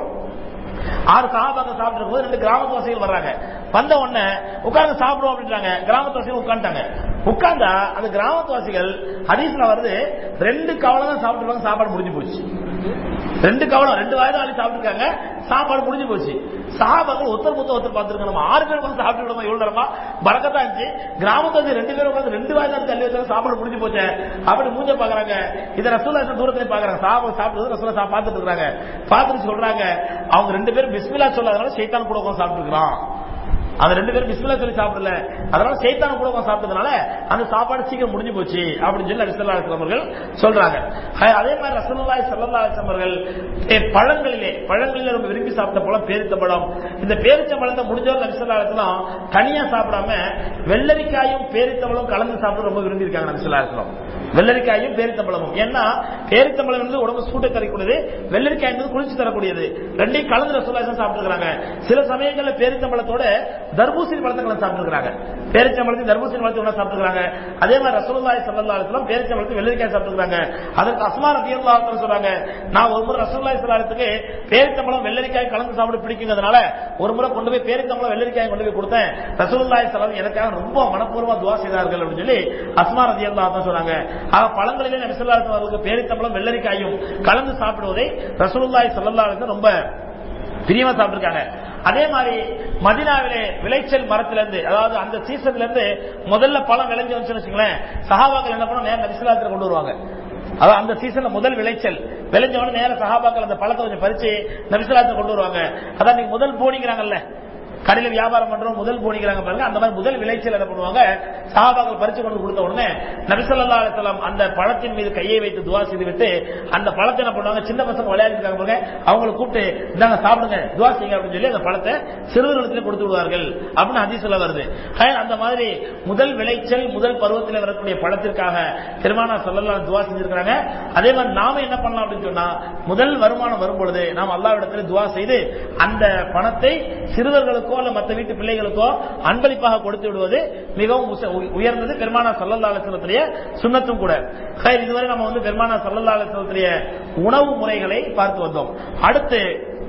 ஆறு சகாபாக்கள் சாப்பிட்டு போது ரெண்டு கிராமத்துவாசிகள் வர்றாங்க வந்த உடனே உட்கார்ந்து சாப்பிடுவோம் அப்படின்றாங்க கிராமத்துவாசிகள் உட்காந்துட்டாங்க உட்கார்ந்தா அந்த கிராமத்துவாசிகள் ஹதீஸ்ல வருது ரெண்டு கவலம் தான் சாப்பிட்டுருவாங்க சாப்பாடு முடிஞ்சு போச்சு ரெண்டு கவலம் ரெண்டு வாய் தான் அள்ளி சாப்பிட்டுருக்காங்க சாப்பாடு முடிஞ்சு போச்சு சகாபாக்கள் ஒருத்தர் மொத்தம் ஒருத்தர் பார்த்துருக்காங்க நம்ம ஆறு பேர் உட்காந்து சாப்பிட்டு விடுமா எவ்வளவு நேரமா பறக்கத்தான் இருந்துச்சு கிராமத்துவாசி ரெண்டு பேரும் உட்காந்து ரெண்டு வாய் தான் தள்ளி வச்சாங்க சாப்பாடு முடிஞ்சு போச்சு அப்படி மூஞ்ச பாக்குறாங்க இதை ரசூலா தூரத்துல பாக்குறாங்க சாப்பாடு சாப்பிடுறது ரசூலா சா- பார்த்துட்டு இருக்காங்க பார்த்துட்டு சொல்றாங்க அவங்க ரெண்டு பேரும் பிஸ்மில்லா சொல்லாதனால சைத்தான் கூட உட்காந்து சாப்பிட்டு இருக்கிறான் அந்த ரெண்டு பேரும் பிஸ்மில்லா சொல்லி சாப்பிடல அதனால சைத்தான கூட உட்கார்ந்து சாப்பிட்டதுனால அந்த சாப்பாடு சீக்கிரம் முடிஞ்சு போச்சு அப்படின்னு சொல்லி ரசல்லா அவர்கள் சொல்றாங்க அஹ் அதே மாதிரி ரசல்லாய் சல்லா அவர்கள் பழங்களிலே பழங்களிலே ரொம்ப விரும்பி சாப்பிட்ட பழம் பேரித்த பழம் இந்த பேரித்த பழத்தை முடிஞ்சவரை நபிசல்லா தனியா சாப்பிடாம வெள்ளரிக்காயும் பேரித்தம்பழம் கலந்து சாப்பிட ரொம்ப விரும்பி இருக்காங்க நபிசல்லா வெள்ளரிக்காயும் பேரித்தம்பழமும் ஏன்னா பேரித்தம்பழம் வந்து உடம்பு சூட்டை தரக்கூடியது வெள்ளரிக்காய் என்பது குளிர்ச்சி தரக்கூடியது ரெண்டையும் கலந்து ரசோல்லாசம் சாப்பிட்டுருக்காங்க சில சமயங்கள்ல பேரித்தம்பழத்தோட தர்பூசணி பழத்தை கலந்து சாப்பிட்டுருக்காங்க பேரிச்சம்பழத்தையும் தர்பூசணி பழத்தை ஒண்ணா சாப்பிட்டுருக்காங்க அதே மாதிரி ரசோல்லாய் சல்லா அலிஸ்லாம் பேரிச்சம்பழத்தை வெள்ளரிக்காய் சாப்பிட்டுருக்காங்க அதற்கு அஸ்மா ரத்தியல்லா சொல்றாங்க நான் ஒரு முறை ரசோல்லாய் சல்லாத்துக்கு பேரித்தம்பழம் வெள்ளரிக்காய் கலந்து சாப்பிட பிடிக்குங்கிறதுனால ஒரு முறை கொண்டு போய் பேரித்தம்பழம் வெள்ளரிக்காய் கொண்டு போய் கொடுத்தேன் ரசூலுல்லாஹி ஸல்லல்லாஹு எனக்காக ரொம்ப மனப்பூர்வமா துவா செய்தார்கள் அப்படின்னு சொல்லி அஸ்மா ரலியல்லாஹு அன்ஹா சொன்னாங்க ஆக பழங்களிலே நபி ஸல்லல்லாஹு அலைஹி அவர்களுக்கு பேரித்தம்பழம் வெள்ளரிக்காயும் கலந்து சாப்பிடுவதை ரசூலுல்லாஹி ஸல்லல்லாஹு அலைஹி வஸல்லம் ரொம்ப பிரியமா சாப்பிட்டிருக்காங்க அதே மாதிரி மதினாவிலே விளைச்சல் மரத்துல இருந்து அதாவது அந்த சீசன்ல இருந்து முதல்ல பழம் விளைஞ்சு வந்துச்சுன்னு வச்சுங்களேன் சஹாபாக்கள் என்ன பண்ண நேரம் நபிசுலாத்துல கொண்டு வருவாங்க அதாவது அந்த சீசன்ல முதல் விளைச்சல் விளைஞ்ச உடனே நேர சஹாபாக்கள் அந்த பழத்தை கொஞ்சம் பறிச்சு நபிசுலாத்தை கொண்டு வருவாங்க அதான் நீங்க முதல் போனிங்கிறாங்கல்ல கடையில் வியாபாரம் பண்றோம் முதல் போனிக்கிறாங்க பாருங்க அந்த மாதிரி முதல் விளைச்சல் என்ன பண்ணுவாங்க சஹாபாக்கள் பறிச்சு கொண்டு கொடுத்த உடனே நபிசல்லா அலிஸ்லாம் அந்த பழத்தின் மீது கையை வைத்து துவா செய்து விட்டு அந்த பழத்தை என்ன பண்ணுவாங்க சின்ன பசங்க விளையாடிட்டு இருக்காங்க பாருங்க அவங்களை கூப்பிட்டு இந்தாங்க சாப்பிடுங்க துவா செய்யுங்க அப்படின்னு சொல்லி அந்த பழத்தை சிறுவர்களுக்கு கொடுத்து விடுவார்கள் அப்படின்னு ஹதீஸ்ல வருது ஹயர் அந்த மாதிரி முதல் விளைச்சல் முதல் பருவத்தில் வரக்கூடிய பழத்திற்காக பெருமானா சொல்லலாம் துவா செஞ்சிருக்காங்க அதே மாதிரி நாம என்ன பண்ணலாம் அப்படின்னு சொன்னா முதல் வருமானம் வரும் பொழுது நாம் அல்லாவிடத்துல துவா செய்து அந்த பணத்தை சிறுவர்களுக்கோ அல்ல மற்ற வீட்டு பிள்ளைகளுக்கோ அன்பளிப்பாக கொடுத்து விடுவது மிகவும் உச- உ- உயர்ந்தது பெருமானா சல்லல்லா அலுவலத்துடைய சுண்ணத்தும் கூட ஹைர், இதுவரை நம்ம வந்து பெருமானா சல்லல்லா அலுவலத்துடைய உணவு முறைகளை பார்த்து வந்தோம் அடுத்து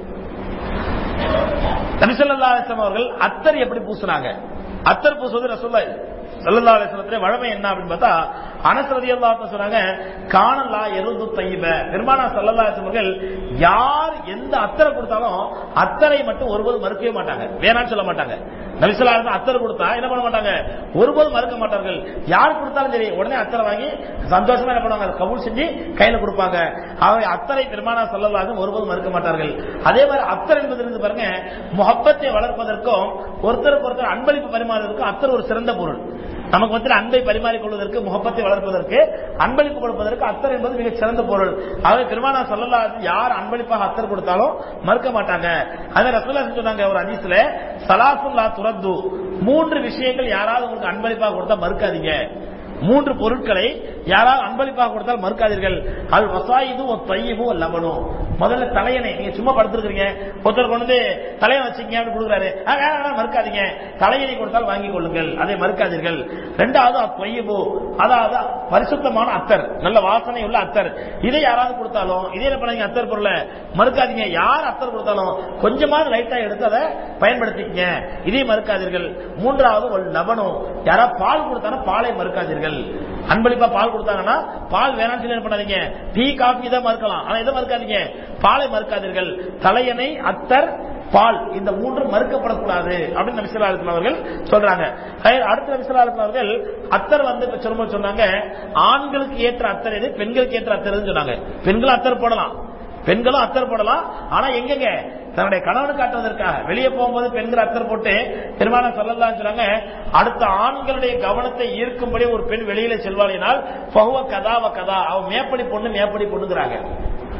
நபிசல்லா அலிஸ்லாம் அவர்கள் அத்தர் எப்படி பூசினாங்க அத்தர் பூசுவது ரசூல்லா சல்லல்லா அலிஸ்லத்துல வழமை என்ன அப்படின்னு பார்த்தா அனஸ் ரலியல்லாஹு அன்ஹு சொன்னாங்க காணலா எருது தையிப பெருமானா சல்லல்லா அலிஸ்லாம் அவர்கள் யார் எந்த அத்தரை கொடுத்தாலும் அத்தரை மட்டும் ஒருபோதும் மறுக்கவே மாட்டாங்க வேணாம்னு சொல்ல மாட்டாங்க நபிசல்லா அலிஸ்லாம் அத்தர் கொடுத்தா என்ன பண்ண மாட்டாங்க ஒருபோதும் மறுக்க மாட்டார்கள் யார் கொடுத்தாலும் சரி உடனே அத்தரை வாங்கி சந்தோஷமா என்ன பண்ணுவாங்க அதை கபூல் செஞ்சு கையில கொடுப்பாங்க அவை அத்தரை பெருமானா சொல்லலாக ஒருபோதும் மறுக்க மாட்டார்கள் அதே மாதிரி அத்தர் என்பது இருந்து பாருங்க முகப்பத்தை வளர்ப்பதற்கும் ஒருத்தருக்கு ஒருத்தர் அன்பளிப்பு பரிமாறுவதற்கும் அத்தர் ஒரு சிறந்த பொருள் நமக்கு வந்து அன்பை பரிமாறிக் கொள்வதற்கு முகப்பத்தை வளர்ப்பதற்கு அன்பளிப்பு கொடுப்பதற்கு அத்தர் என்பது மிக சிறந்த பொருள் ஆகவே பெருமானா சொல்லலா யார் அன்பளிப்பாக அத்தர் கொடுத்தாலும் மறுக்க மாட்டாங்க அதே ரசூலா சொன்னாங்க ஒரு அதிசல சலாசுல்லா துரத்து மூன்று விஷயங்கள் யாராவது உங்களுக்கு அன்பளிப்பாக கொடுத்தா மறுக்காதீங்க மூன்று பொருட்களை யாராவது அன்பளிப்பாக கொடுத்தால் மறுக்காதீர்கள் அது வசாயுதும் ஒரு தையமும் லவனும் முதல்ல தலையணை நீங்க சும்மா படுத்துருக்கீங்க ஒருத்தர் கொண்டு வந்து தலையை வச்சுங்க அப்படின்னு கொடுக்குறாரு "ஆ, வேணாம் வேணாம் மறுக்காதீங்க தலையணை கொடுத்தால் வாங்கிக் கொள்ளுங்கள் அதை மறுக்காதீர்கள் ரெண்டாவது அத்தொய்யபு அதாவது பரிசுத்தமான அத்தர் நல்ல வாசனை உள்ள அத்தர் இதை யாராவது கொடுத்தாலும் இதே என்ன பண்ணீங்க அத்தர் பொருளை மறுக்காதீங்க யார் அத்தர் கொடுத்தாலும் கொஞ்சமாவது லைட்டா எடுத்து அதை பயன்படுத்திக்கங்க இதை மறுக்காதீர்கள் மூன்றாவது ஒரு லபனம் யாராவது பால் கொடுத்தாலும் பாலை மறுக்காதீர்கள் அன்பளிப்பா பால் கொடுத்தாங்கன்னா பால் வேணாம்னு சொல்லி என்ன பண்ணாதீங்க டீ காஃபி இதை மறுக்கலாம் ஆனா இதை மறுக்காதீங்க பாலை மறுக்காதீர்கள் தலையணை அத்தர் பால் இந்த மூன்று மறுக்கப்படக்கூடாது அப்படின்னு நபிசல்லா அலிஸ்லாம் அவர்கள் சொல்றாங்க ஹைர், அடுத்து நபிசல்லா அலிஸ்லாம் அவர்கள் அத்தர் வந்து இப்ப சொல்லும்போது சொன்னாங்க ஆண்களுக்கு ஏற்ற அத்தர் எது பெண்களுக்கு ஏற்ற அத்தர் எதுன்னு சொன்னாங்க பெண்களும் அத்தர் போடலாம் பெண்களும் அத்தர் போடலாம் ஆனா எங்கங்க தன்னுடைய கணவனு காட்டுவதற்காக வெளியே போகும்போது பெண்கள் அத்தர் போட்டு பெருமான சொல்லலாம் சொன்னாங்க அடுத்த ஆண்களுடைய கவனத்தை ஈர்க்கும்படி ஒரு பெண் வெளியில செல்வாளினால் பகுவ கதாவ கதா அவன் மேப்படி பொண்ணு மேப்படி பொண்ணுங்கிறாங்க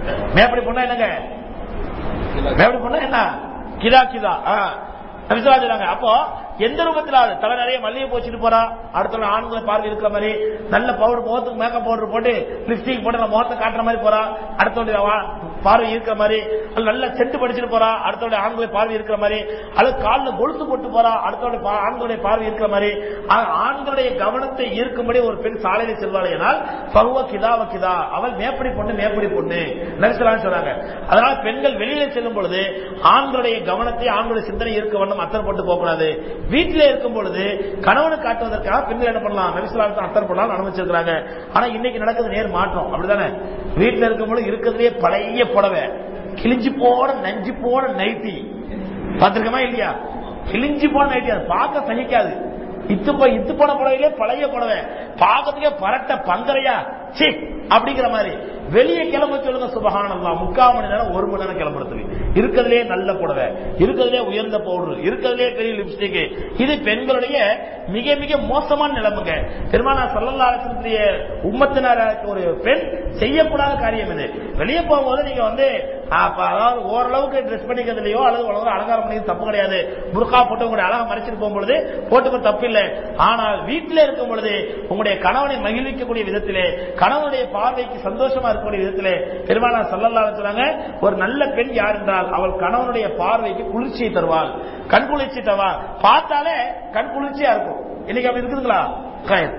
மேப்படி பொண்ணா என்னங்க மேப்படி பொண்ணா என்ன கிதா கிதா ஆ. நபிசுல்லா சொல்றாங்க அப்போ எந்த ரூபத்தில் ஆகுது தலை நிறைய மல்லிகை போச்சுட்டு போறா அடுத்த நாள் ஆண்களை பார்வை இருக்கிற மாதிரி நல்ல பவுடர் முகத்துக்கு மேக்கப் பவுடர் போட்டு லிப்ஸ்டிக் போட்டு நம்ம முகத்தை காட்டுற மாதிரி போறா அடுத்தவடைய வா- பார்வை இருக்கிற மாதிரி அல்லது நல்ல செட்டு படிச்சுட்டு போறா அடுத்தவடைய ஆண்களை பார்வை இருக்கிற மாதிரி அல்லது காலில் கொலுசு போட்டு போறா அடுத்தவடைய பா- ஆண்களுடைய பார்வை இருக்கிற மாதிரி ஆக, ஆண்களுடைய கவனத்தை ஈர்க்கும்படி ஒரு பெண் சாலையில செல்வாளையினால் பருவ கிதாவ கிதா அவள் மேப்படி பொண்ணு மேப்படி பொண்ணு நரிசலான்னு சொல்றாங்க அதனால பெண்கள் வெளியில செல்லும் பொழுது ஆண்களுடைய கவனத்தை ஆண்களுடைய சிந்தனை இருக்க வேண்டும் அத்தர் போட்டு போகக்கூடாது வீட்டிலே இருக்கும் பொழுது கணவனை காட்டுவதற்காக பெண்கள் என்ன பண்ணலாம் நரிசலாத்து அத்தர் போடலாம் அனுமதிச்சிருக்காங்க ஆனா இன்னைக்கு நடக்குது நேர் மாற்றம் அப்படிதானே வீட்டுல இருக்கும் பொழுது இருக்கிறதுலே பழைய புடவை கிழிஞ்சு போன நஞ்சு போன நைட்டி பாத்திருக்கமா இல்லையா கிழிஞ்சு போன நைட்டி அது பார்க்க சகிக்காது இத்து போய் இத்து போன புடவையிலே பழைய புடவை பார்க்கறதுக்கே பரட்ட பங்கரையா சி அப்படிங்கிற மாதிரி வெளியே கிளம்ப சொல்லுங்க சுபகானந்தம் முக்கால் மணி நேரம் ஒரு மணி நேரம் கிளம்புறதுக்கு இருக்கிறதுலே நல்ல புடவை இருக்கிறதுலே உயர்ந்த பவுடர் இருக்கிறதுலே பெரிய லிப்ஸ்டிக் இது பெண்களுடைய மிக மிக மோசமான நிலைமைங்க பெருமானா சல்லல்லாசனுடைய உம்மத்தினர் ஒரு பெண் செய்யக்கூடாத காரியம் இது வெளியே போகும்போது நீங்க வந்து அப்ப அதாவது ஓரளவுக்கு ட்ரெஸ் பண்ணிக்கிறதுலயோ அல்லது ஓரளவு அலங்காரம் பண்ணிக்கிறது தப்பு கிடையாது புர்கா போட்டு உங்களுடைய அழகா மறைச்சிட்டு போகும்பொழுது போட்டுக்க தப்பு இல்லை ஆனால் வீட்டிலே இருக்கும் பொழுது உங்களுடைய கணவனை மகிழ்விக்கக்கூடிய விதத்திலே கணவனுடைய பார்வைக்கு சந்தோஷமா இருக்கக்கூடிய விதத்திலே பெருமானா சல்லல்லா சொன்னாங்க ஒரு நல்ல பெண் யார் என்றால் அவள் கணவனுடைய பார்வைக்கு குளிர்ச்சியை தருவாள் கண் குளிர்ச்சி தருவா பார்த்தாலே கண் குளிர்ச்சியா இருக்கும் இன்னைக்கு அப்படி இருக்குதுங்களா கயல்.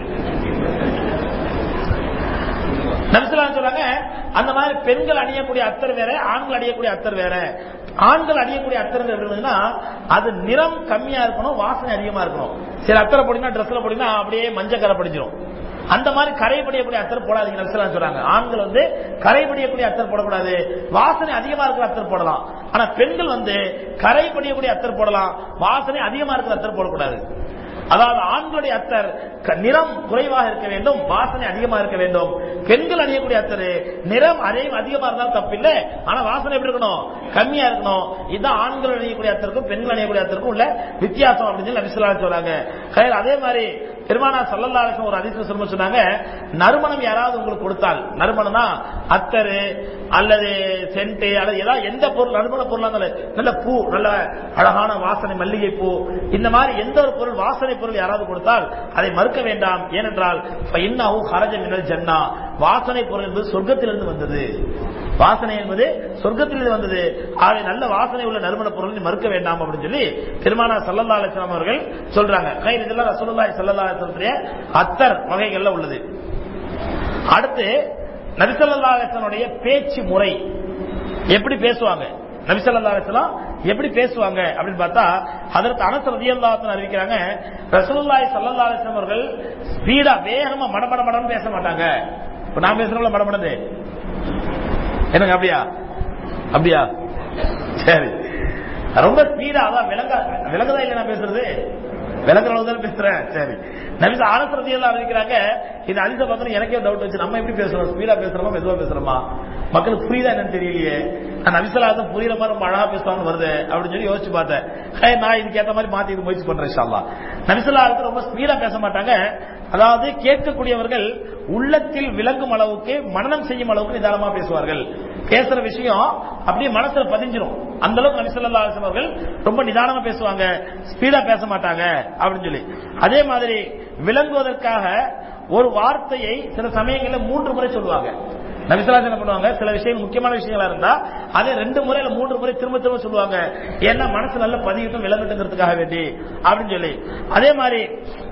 நபிசுல்லாம் சொல்றாங்க அந்த மாதிரி பெண்கள் அணியக்கூடிய அத்தர் வேற ஆண்கள் அணியக்கூடிய அத்தர் வேற ஆண்கள் அணியக்கூடிய அத்தர் இருந்ததுன்னா அது நிறம் கம்மியா இருக்கணும் வாசனை அதிகமா இருக்கணும் சில அத்தரை போட்டீங்கன்னா ட்ரெஸ்ல போட்டீங்கன்னா அப்படியே மஞ்சள் கரை படிஞ்சிடும் அந்த மாதிரி கரை படியக்கூடிய அத்தர் போடாதீங்க நபிசுல்லாம் சொல்றாங்க ஆண்கள் வந்து கரை படியக்கூடிய அத்தர் போடக்கூடாது வாசனை அதிகமா இருக்கிற அத்தர் போடலாம் ஆனா பெண்கள் வந்து கரை படியக்கூடிய அத்தர் போடலாம் வாசனை அதிகமா இருக்கிற அத்தர் போடக்கூடாது அதாவது ஆண்களுடைய அத்தர் க- நிறம் குறைவாக இருக்க வேண்டும் வாசனை அதிகமா இருக்க வேண்டும் பெண்கள் அணியக்கூடிய அத்தர் நிறம் அதே அதிகமா இருந்தாலும் தப்பில்லை ஆனா வாசனை எப்படி இருக்கணும் கம்மியா இருக்கணும் இதுதான் ஆண்கள் அணியக்கூடிய அத்தருக்கும் பெண்கள் அணியக்கூடிய அத்தருக்கும் உள்ள வித்தியாசம் அப்படின்னு சொல்லி நபிசுல்லா சொல்றாங்க கயல் அதே மாதிரி பெருமானா சல்லல்லா அலிஸ்லாம் ஒரு அதிசயம் சொல்ல சொன்னாங்க நறுமணம் யாராவது உங்களுக்கு கொடுத்தால் நறுமணம்னா அத்தரு அல்லது சென்ட் அல்லது ஏதாவது எந்த பொருள் நறுமண பொருளா இருந்தாலும் நல்ல பூ நல்ல அழகான வாசனை மல்லிகை பூ இந்த மாதிரி எந்த ஒரு பொருள் வாசனை பொருள் யாராவது கொடுத்தால் அதை மறுக்க வேண்டாம் ஏனென்றால் இன்னும் ஹரஜ மினல் ஜன்னா வாசனை பொருள் என்பது சொர்க்கத்திலிருந்து வந்தது வாசனை என்பது சொர்க்கத்திலிருந்து வந்தது ஆகவே நல்ல வாசனை உள்ள நறுமண பொருள் நீ மறுக்க வேண்டாம் அப்படின்னு சொல்லி பெருமானா சல்லல்லா அலிஸ்லாம் அவர்கள் சொல்றாங்க கை இதெல்லாம் ரசூலுல்லாஹி ஸல்லல்லாஹு அலைஹி வஸல்லம் அத்தர் வகைகள்ல உள்ளது அடுத்து நபிசல்லா அலிஸ்லனுடைய பேச்சு முறை எப்படி பேசுவாங்க நபிசல்லா அலிஸ்லாம் எப்படி பேசுவாங்க அப்படின்னு பார்த்தா அதற்கு அனஸ் ரதியல்லாஹு அறிவிக்கிறாங்க ரசூலுல்லாஹி ஸல்லல்லாஹு அலைஹி வஸல்லம் அவர்கள் ஸ்பீடா வேகமா மடமட மடன்னு பேச மாட்டாங்க இப்ப நான் பேசுறோம்ல மடமடன்னு என்னங்க அப்படியா அப்படியா சரி ரொம்ப ஸ்பீடா அதான் விளங்க விளங்குதா இல்ல நான் பேசுறது விளங்குற அளவு தான் பேசுறேன் சரி நபிசா ஆனசரதி எல்லாம் அறிவிக்கிறாங்க இந்த அலிசா பக்கம் எனக்கே டவுட் வச்சு நம்ம எப்படி பேசுறோம் ஸ்பீடா பேசுறோமா மெதுவா பேசுறோமா மக்களுக்கு புரியுதா என்னன்னு தெரியலையே நான் நபிசலாத புரியுற மாதிரி ரொம்ப அழகா பேசுவாங்க வருது அப்படின்னு சொல்லி யோசிச்சு பார்த்தேன் ஹே, நான் இதுக்கு ஏத்த மாதிரி மாத்தி இது முயற்சி பண்றேன் இன்ஷால்லா நபிசல்லாவுக்கு ரொம்ப ஸ்பீடா பேச மாட்டாங்க அதாவது கேட்கக்கூடியவர்கள் உள்ளத்தில் விளங்கும் அளவுக்கு மனநம் செய்யும் அளவுக்கு நிதானமா பேசுவார்கள் பேசுற விஷயம் அப்படியே மனசுல பதிஞ்சிரும் அந்த அளவுக்கு நபிசல்லா அலிஸ்லாம் அவர்கள் ரொம்ப நிதானமா பேசுவாங்க ஸ்பீடா பேச மாட்டாங்க அப்படின்னு சொல்லி அதே மாதிரி விளங்குவதற்காக ஒரு வார்த்தையை சில சமயங்களில் மூன்று முறை சொல்லுவாங்க நபிசலாஸ் என்ன பண்ணுவாங்க சில விஷயங்கள் முக்கியமான விஷயங்களா இருந்தா அதை ரெண்டு முறையில மூன்று முறை திரும்ப திரும்ப சொல்லுவாங்க ஏன்னா மனசு நல்லா பதியட்டும் விளங்கட்டுங்கிறதுக்காக வேண்டி அப்படின்னு சொல்லி அதே மாதிரி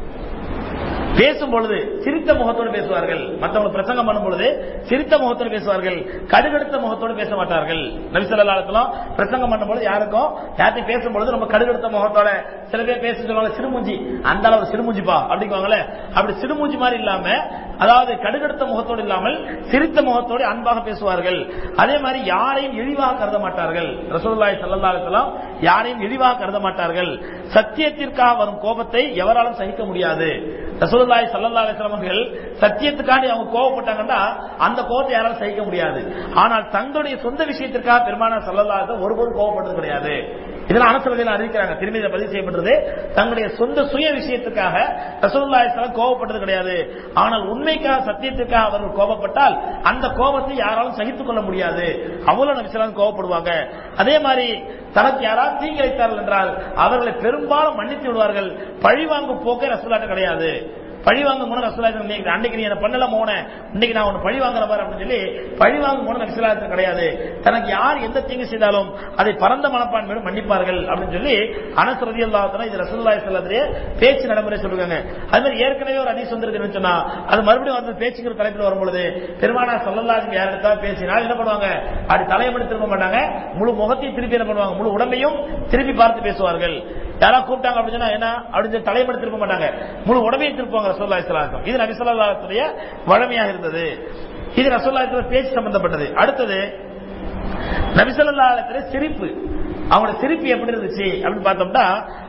பேசும் பொழுது சிரித்த முகத்தோடு பேசுவார்கள் மற்றவங்க பிரசங்கம் பண்ணும் பொழுது சிரித்த முகத்தோடு பேசுவார்கள் கடுகடுத்த முகத்தோடு பேச மாட்டார்கள் நபிசல்லாத்துல பிரசங்கம் பண்ணும்போது யாருக்கும் யார்ட்டையும் பேசும் பொழுது நம்ம கடுகடுத்த முகத்தோட சில பேர் பேச சொல்லுவாங்க சிறுமூஞ்சி அந்த அளவு சிறுமூஞ்சிப்பா அப்படிங்குவாங்களே அப்படி சிறுமூஞ்சி மாதிரி இல்லாம அதாவது கடுகடுத்த முகத்தோடு இல்லாமல் சிரித்த முகத்தோடு அன்பாக பேசுவார்கள் அதே மாதிரி யாரையும் இழிவாக கருத மாட்டார்கள் ரசூலுல்லாஹி ஸல்லல்லாஹு அலைஹி வஸல்லம் யாரையும் இழிவாக கருத மாட்டார்கள் சத்தியத்திற்காக வரும் கோபத்தை எவராலும் சகிக்க முடியாது ரசூலுல்லாஹி ஸல்லல்லாஹு அலைஹி வஸல்லம் அவர்கள் சத்தியத்துக்காண்டி அவங்க கோபப்பட்டாங்கன்னா அந்த கோபத்தை யாராலும் சகிக்க முடியாது ஆனால் தங்களுடைய சொந்த விஷயத்திற்காக பெருமானார் ஸல்லல்லாஹு அலைஹி வஸல்லம் ஒருபோதும் கோபப்பட்டது கிடையாது இதெல்லாம் அனசரதியில் அறிவிக்கிறாங்க திரும்பி இதை பதிவு செய்யப்பட்டது தங்களுடைய சொந்த சுய விஷயத்துக்காக ரசூலுல்லாஹி ஸல்லல்லாஹு கோபப்பட்டது கிடையாது ஆனால் உண்மைக்காக சத்தியத்துக்காக அவர்கள் கோபப்பட்டால் அந்த கோபத்தை யாராலும் சகித்துக் கொள்ள முடியாது அவ்வளவு நபி ஸல்லல்லாஹு கோபப்படுவாங்க அதே மாதிரி தனக்கு யாராவது தீங்கிழைத்தார்கள் என்றால் அவர்களை பெரும்பாலும் மன்னித்து விடுவார்கள் பழிவாங்கும் போக்கே ரசூலாட்ட கிடையாது பழி வாங்க போன ரசூலா அன்னைக்கு நீ என்ன பண்ணல மோன இன்னைக்கு நான் உன்னை பழி வாங்குற பாரு அப்படின்னு சொல்லி பழி வாங்க போன ரசூலாத்து கிடையாது தனக்கு யார் எந்த தீங்கு செய்தாலும் அதை பரந்த மனப்பான்மையோடு மன்னிப்பார்கள் அப்படின்னு சொல்லி அனசரதி அல்லாத்தனா இது ரசூல்லாய் செல்லத்திலே பேச்சு நடைமுறை சொல்லுவாங்க அது மாதிரி ஏற்கனவே ஒரு அதிசயம் வந்திருக்குன்னு சொன்னா அது மறுபடியும் வந்து பேச்சுங்கிற தலைப்பில் வரும்பொழுது பெருமானா சொல்லல்லாஜி யார் எடுத்தா பேசினால் என்ன பண்ணுவாங்க அப்படி தலையமடி திரும்ப மாட்டாங்க முழு முகத்தையும் திருப்பி என்ன பண்ணுவாங்க முழு உடம்பையும் திருப்பி பார்த்து பேசுவார்கள் யாராவது கூப்பிட்டாங்க அப்படின்னு சொன்னா என்ன அப்படின்னு சொல்லி தலைமடி திருப்ப மாட்டாங்க முழு உடம்பையும் திருப்புவாங்க ரசோல்லா இஸ்லாம் இது நபி சொல்லாத்துடைய வழமையாக இருந்தது இது ரசோல்லா பேச்சு சம்பந்தப்பட்டது அடுத்தது நபிசல்லாத்துல சிரிப்பு அவங்களோட சிரிப்பு எப்படி இருந்துச்சு அப்படின்னு பார்த்தோம்னா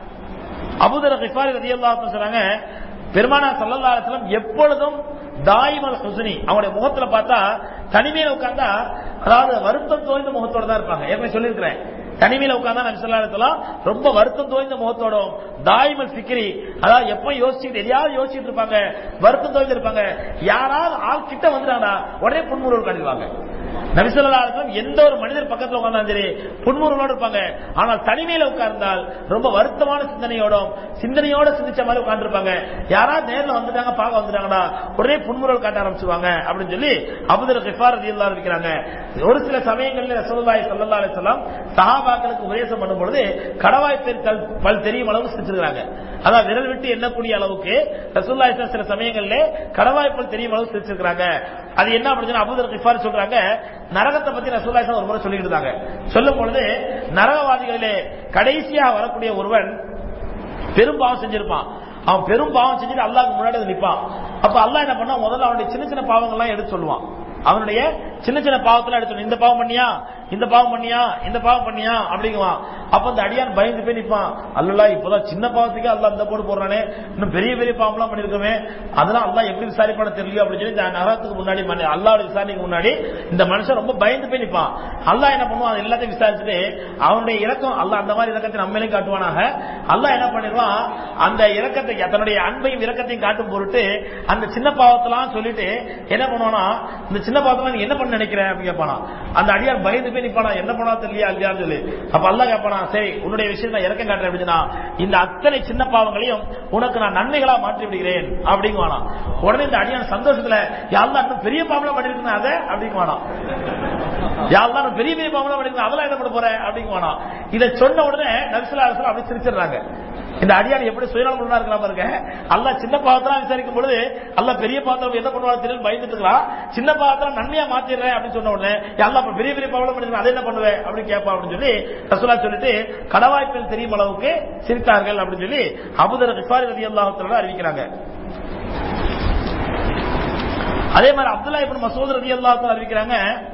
அபுதர கிஃபாரி ரதி சொல்றாங்க பெருமானா சல்லல்லா அலிஸ்லாம் எப்பொழுதும் தாயிமல் ஹுசனி அவங்களுடைய முகத்துல பார்த்தா தனிமையில உட்கார்ந்தா அதாவது வருத்தம் தோய்ந்த முகத்தோட தான் இருப்பாங்க ஏற்கனவே சொல்லியிருக்கிறேன் தனிமையில உட்கார்ந்தா நபி ஸல்லல்லாஹு அலைஹி வஸல்லம் ரொம்ப வருத்தம் தோய்ந்த முகத்தோடும் தாயிமல் ஃபிக்ரி அதாவது எப்ப யோசிச்சுட்டு எதையாவது யோசிச்சுட்டு இருப்பாங்க வருத்தம் தோய்ந்து இருப்பாங்க யாராவது ஆள் கிட்ட வந்துட்டாங்கன்னா உடனே புன்முறுவல் காட்டிடுவாங்க நபி ஸல்லல்லாஹு அலைஹி வஸல்லம் எந்த ஒரு மனிதர் பக்கத்துல உட்கார்ந்தாலும் சரி புன்முறுவலோடு இருப்பாங்க ஆனால் தனிமையில உட்கார்ந்தால் ரொம்ப வருத்தமான சிந்தனையோடும் சிந்தனையோட சிந்திச்ச மாதிரி உட்கார்ந்துருப்பாங்க யாராவது நேர்ல வந்துட்டாங்க பார்க்க வந்துட்டாங்கன்னா உடனே புன்முறுவல் காட்ட ஆரம்பிச்சுவாங்க அப்படின்னு சொல்லி அபுதர் கிஃபார் ரலியல்லாஹு இருக்கிறாங்க ஒரு சில சமயங்களில் ரசூலுல்லாஹி ஸல்லல்லாஹு அலைஹி வஸல்லம் சஹாபாக்களுக்கு உபதேசம் பண்ணும் பொழுது கடவாய் பெருத்தல் பல் தெரியும் அளவு சிரிச்சிருக்காங்க அதான் விரல் விட்டு எண்ணக்கூடிய அளவுக்கு ரசூலுல்லாஹி ஸல்லல்லாஹு சில சமயங்கள்ல கடவாய் பல் தெரியும் அளவு சிரிச்சிருக்காங்க அது என்ன அப்படின்னு அபுதர் கிஃபார் சொல்றாங்க நரகத்தை பத்தி ரசூலுல்லாஹி ஸல்லல்லாஹு ஒரு முறை சொல்லிட்டு இருந்தாங்க சொல்லும் பொழுது நரகவாதிகளிலே கடைசியாக வரக்கூடிய ஒருவன் பெரும் பாவம் செஞ்சிருப்பான் அவன் பெரும் பாவம் செஞ்சுட்டு அல்லாஹ்க்கு முன்னாடி வந்து நிப்பான் அப்ப அல்லாஹ் என்ன பண்ணா முதல்ல அவனுடைய சின்ன சின்ன பாவங்கள்லாம் எடுத்து சொல்லுவான் அவனுடைய சின்ன சின்ன பாவத்துல எடுத்து சொல்லு. இந்த பாவம் பண்ணியா இந்த பாவம் பண்ணியா இந்த பாவம் பண்ணியா அப்படிங்குவான் அப்ப அந்த அடியான் பயந்து போய் நிப்பான் அல்லலா இப்பதான் சின்ன பாவத்துக்கே அல்லாஹ் இந்த போடு போடுறானே இன்னும் பெரிய பெரிய பாவம்லாம் பண்ணிருக்கோமே அதெல்லாம் அல்லாஹ் எப்படி விசாரிப்பான தெரியல அப்படின்னு சொல்லி இந்த நரகத்துக்கு முன்னாடி மன்னி- அல்லாஹ்வுடைய விசாரணைக்கு முன்னாடி இந்த மனுஷன் ரொம்ப பயந்து போய் நிப்பான் அல்லாஹ் என்ன பண்ணுவான் அது எல்லாத்தையும் விசாரிச்சுட்டு அவனுடைய இறக்கம் அல்லாஹ் அந்த மாதிரி இறக்கத்தை நம்மளே காட்டுவானாக அல்லாஹ் என்ன பண்ணிடுவான் அந்த இறக்கத்தை தன்னுடைய அன்பையும் இறக்கத்தையும் காட்டும் பொருட்டு அந்த சின்ன பாவத்தெல்லாம் சொல்லிட்டு என்ன பண்ணுவானா இந்த சின்ன பாவத்தெல்லாம் நீ என்ன பண்ண நினைக்கிற அப்படின்னு கேட்பானா அந்த அடியார் பயந்து போய் நிப்பானா என்ன பண்ணா தெரியலையா இல்லையான்னு சொல்லி அப்ப அல்லாஹ் கேட்பானா சரி உன்னுடைய விஷயம் நான் இறக்கம் காட்டுறேன் அப்படின்னா இந்த அத்தனை சின்ன பாவங்களையும் உனக்கு நான் நன்மைகளா மாற்றி விடுகிறேன் அப்படிங்குவானா உடனே இந்த அடியான் சந்தோஷத்துல யாரெல்லாம் இன்னும் பெரிய பாவம்லாம் பண்ணிருக்கேன் அதை அப்படிங்குவானா யாரெல்லாம் நான் பெரிய பெரிய பாவம்லாம் பண்ணிருக்கேன் அதெல்லாம் என்ன பண்ண போறேன் அப்படிங்குவானா இதை சொன்ன உடனே நபிசுல்லா அலிஸ்லாம் அப்படி சிரிச்சிடுறாங்க இந்த அடியான் எப்படி சுயநலம் பண்ணா இருக்கலாம் பாருங்க அல்லாஹ் சின்ன பாவத்தெல்லாம் விசாரிக்கும் பொழுது அல்லாஹ் பெரிய பாவத்தில் என்ன பண்ணுவாங்க தெரியும் பயந்துட்டு இருக்கலாம் சின்ன பாவத்தில் நன்மையா மாத்திடுறேன் அப்படின்னு சொன்ன உடனே அல்லாஹ் அப்ப பெரிய பெரிய பாவம் பண்ணிருக்கேன் அதை என்ன பண்ணுவேன் அப்படின்னு கேட்பா அப்படின்னு சொல்லி ரசூலா சொல்லிட்டு கடவாய்ப்பில் தெரியும் அளவுக்கு சிரித்தார்கள் அப்படின்னு சொல்லி அபுதர் கிஃபாரி ரதி அல்லாஹத்துல அறிவிக்கிறாங்க அதே மாதிரி அப்துல்லா இப்னு மசூத் ரதி அல்லாஹ் அறிவிக்கிறாங்க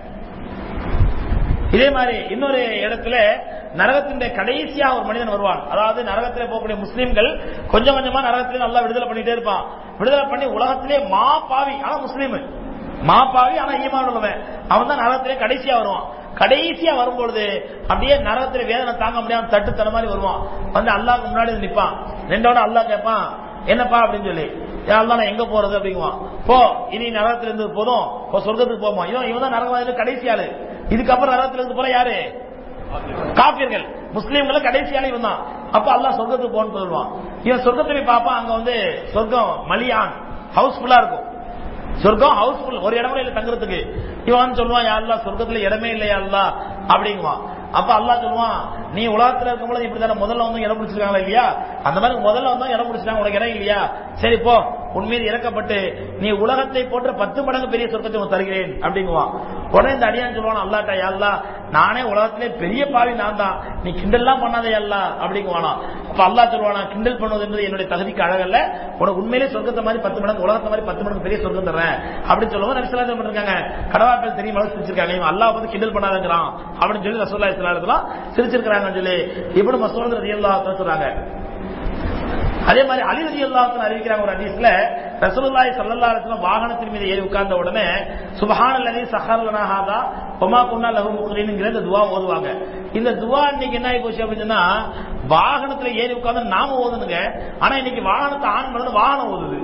இதே மாதிரி இன்னொரு இடத்துல நரகத்தின் கடைசியா ஒரு மனிதன் வருவான் அதாவது நரகத்தில் போகக்கூடிய முஸ்லீம்கள் கொஞ்சம் கொஞ்சமா நரகத்திலே நல்லா விடுதலை பண்ணிட்டே இருப்பான் விடுதலை பண்ணி உலகத்திலே மா பாவி ஆனா முஸ்லீம் மா பாவி ஆனா ஈமான் உள்ளவன் அவன் தான் நரகத்திலே கடைசியா வருவான் கடைசியா வரும்பொழுது அப்படியே நரகத்திலே வேதனை தாங்க முடியாம தட்டு தர மாதிரி வருவான் வந்து அல்லாஹ்க்கு முன்னாடி வந்து நிப்பான் ரெண்டோட அல்லாஹ் கேட்பான் என்னப்பா அப்படின்னு சொல்லி யா அல்லாஹ் நான் எங்க போறது அப்படிங்குவான் போ இனி நரகத்துல இருந்து போதும் போ சொர்க்கத்துக்கு போமா இவன் இவன் தான் நரகவாதியில கடைசி ஆளு இதுக்கப்புறம் நரகத்துல இருந்து போல யாரு காபியர்கள் முஸ்லீம்கள கடைசி ஆளு இவன் தான் அப்ப அல்லாஹ் சொர்க்கத்துக்கு போன்னு சொல்லுவான் இவன் சொர்க்கத்தை போய் பார்ப்பான் அங்க வந்து சொர்க்கம் மலியான் ஹவுஸ்ஃபுல்லா இருக்கும் சொர்க்கம் ஹவுஸ்ஃபுல் ஒரு இடமே இல்ல தங்குறதுக்கு இவன் வந்து சொல்லுவான் யாருலா சொர்க்கத்துல இடமே இல்லையா அல்லா அப்படிங்குவான் அப்ப அல்லாஹ் சொல்லுவான் நீ உலகத்துல இருக்கும்போது இப்படி தானே முதல்ல வந்து இடம் பிடிச்சிருக்காங்களா இல்லையா அந்த மாதிரி முதல்ல வந்து இடம் பிடிச்சிட்டாங்க உனக்கு இடம் இல்லையா சரி போ உன் மீது இறக்கப்பட்டு நீ உலகத்தை போன்ற பத்து மடங்கு பெரிய சொர்க்கத்தை உனக்கு தருகிறேன் அப்படிங்குவான் உடனே இந்த அடியான் சொல்லுவான் அல்லாட்டா யாழ்லா நானே உலகத்திலே பெரிய பாவி நான் தான் நீ கிண்டல்லாம் பண்ணாதே அல்லா அப்படிங்குவானா அப்ப அல்லாஹ் சொல்லுவானா கிண்டல் பண்ணுவது என்பது என்னுடைய தகுதிக்கு அழகல்ல உனக்கு உண்மையிலே சொர்க்கத்தை மாதிரி பத்து மடங்கு உலகத்தை மாதிரி பத்து மடங்கு பெரிய சொர்க்கம் தர்றேன் அப்படின்னு சொல்லுவோம் நபிசல்லா பண்ணிருக்காங்க கடவாக்கள் தெரியும் அளவு சிரிச்சிருக்காங்க இவன் அல்லாஹ் வந்து கிண்டல் பண்ணாதங்கிறான் அப்படின்னு சொல்லி ரசூல்லா இஸ்லாம் சிரிச்சிருக்கிறாங்கன்னு சொல்லி இப்படி மசோதர் ரதியல்லா சொல்றாங்க அதே மாதிரி அலி ரதி அல்லாஹ் அறிவிக்கிறாங்க ஒரு ஹதீஸ்ல ரசூலுல்லாஹி ஸல்லல்லாஹு அலைஹி வஸல்லம் வாகனத்தின் மீது ஏறி உட்கார்ந்த உடனே சுப்ஹானல்லதி சஹரலனா ஹாதா வமா குன்னா லஹு முக்ரின்ங்கிற இந்த துவா ஓதுவாங்க இந்த துவா இன்னைக்கு என்ன ஆகி போச்சு அப்படின்னா வாகனத்துல ஏறி உட்கார்ந்து நாம ஓதணுங்க ஆனா இன்னைக்கு வாகனத்தை ஆன் பண்ணது வாகனம் ஓதுது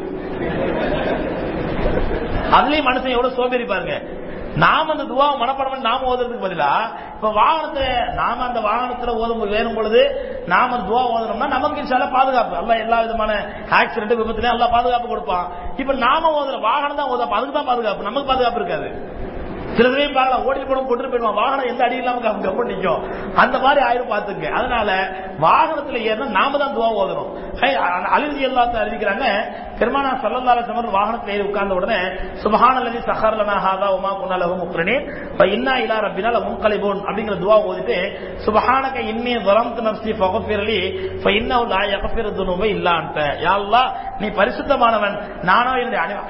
அதுலயும் மனுஷன் எவ்வளவு சோம்பேறி பாருங்க நாம அந்த துவாவை மனப்பாடம் பண்ணி நாம ஓதுறதுக்கு பதிலா இப்ப வாகனத்தை நாம அந்த வாகனத்துல ஓதும் வேறும் பொழுது நாம அந்த துவா ஓதுனோம்னா நமக்கு சில பாதுகாப்பு அல்ல எல்லா விதமான ஆக்சிடென்ட் விபத்துலயும் எல்லாம் பாதுகாப்பு கொடுப்பான் இப்ப நாம ஓதுற வாகனம் தான் ஓதும் அதுக்கு தான் பாதுகாப்பு நமக்கு பாதுகாப்பு இருக்காது சில சமயம் பார்க்கலாம் ஓடி போடும் கொண்டு போயிடுவான் வாகனம் எந்த அடி இல்லாம கம்ம கம்ம நிக்கும் அந்த மாதிரி ஆயிரம் பாத்துங்க அதனால வாகனத்துல ஏறினா நாம தான் துவா ஓதணும் அலிரதி எல்லாத்த அறிவிக்கிறாங்க பெருமானா சல்லல்லால சமர் வாகனத்துல ஏறி உட்கார்ந்த உடனே சுபஹானல்லதி சஹர்லனா ஹாதா உமா குன்னலஹு முக்ரினீன் ஃப இன்னா இலா ரப்பினா லமுன்கலிபூன் அப்படிங்கிற துவா ஓதிட்டு சுபஹானக இன்னி ظلمت நஃப்ஸி ஃபக்ஃபிர் லி ஃப இன்னஹு லா யக்ஃபிரு துனூப இல்லா அன்த யா அல்லாஹ் நீ பரிசுத்தமானவன் நானோ என்னுடைய அடி